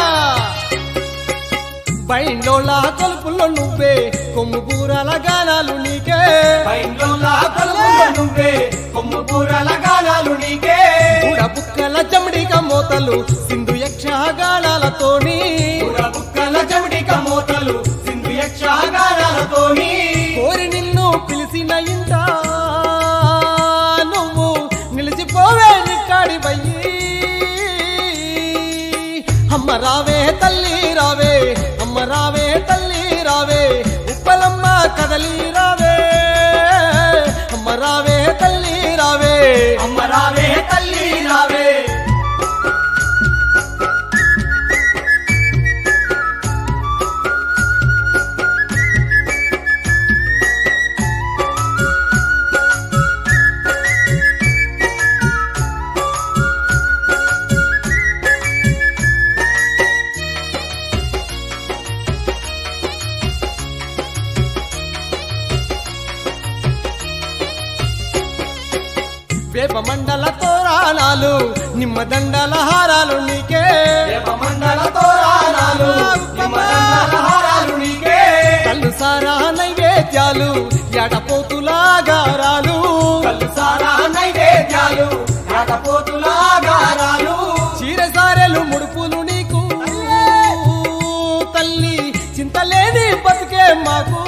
బైండోళ్ళ కొలుపుల్లో నువ్వే కొమ్ము బూరాల గానాలు నీకే పైన్లో కొలుపులు నువ్వే కొమ్ము కూరల గానాలు నీకే బుడ బుక్కల జమడిక మోతలు సింధు యక్ష గానాలతోని పుర బుక్కల జమిడిక మోతలు సింధు యక్ష గానాలతోని కోరి నిన్ను పిలిచిన ఇంట నువ్వు నిలిచిపోవే నిక్కాడి బయ్యి అమ్మ రావే తల్లి రావే అమ్మ రావే తల్లి రావే ఉప్పలమ్మ కదలి రావే అమ్మ రావే తల్లి రావే అమ్మ రావే తల్లి రావే వేప మండల తోరాణాలు నిమ్మ దండల హారాలు నీకే దేవమండల తోరానాలు నిమ్మదండల హారాలు నీకే కళ్ళు సారా నైవేద్యాలు ఎడపోతులా గారాలు కళ్ళు సారా నైవేద్యాలు రాకపోతుల గారాలు చీర సారెలు ముడుపులు నీకు తల్లి చింతలేని బతికే మాకు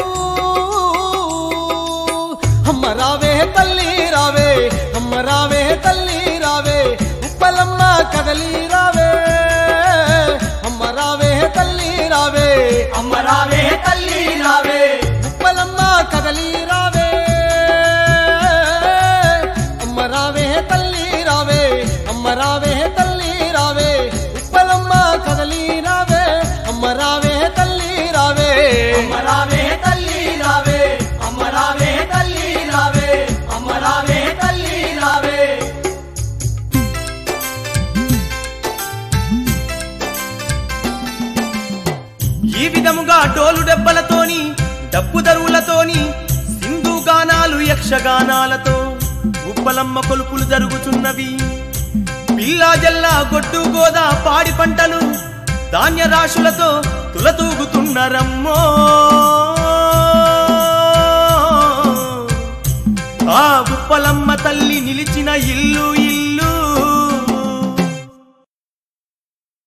అమ్మ రావే తల్లి రావే అమ్మ రావే తల్లి రావే ఉప్పలమ్మ కదలి రావే అమ్మ రావే తల్లి రావే అమ్మ రావే తల్లి రావే ఉప్పలమ్మ కదలి రావే అమ్మ రావే తల్లి రావే అమ్మ రావే తల్లి రావే ఉప్పలమ్మ కదలి రావే అమ్మ రావే తల్లి రావే అమ్మ రావే తల్లి రావే అమ్మ రావే తల్లి రావే అమ్మ రావే తల్లి రావే ఈ విధముగా డోలు దెబ్బలతోని డప్పు దరువులతోని సింధు గానాలు యక్షగానాలతో ఉప్పలమ్మ కొలుపులు జరుగుతున్నవి పిల్లా జల్లా గొడ్డు గోదా పాడి పంటలు ధాన్య రాశులతో తులతూగుతున్నరమ్మో ఆ ఉప్పలమ్మ తల్లి నిలిచిన ఇల్లు ఇల్లు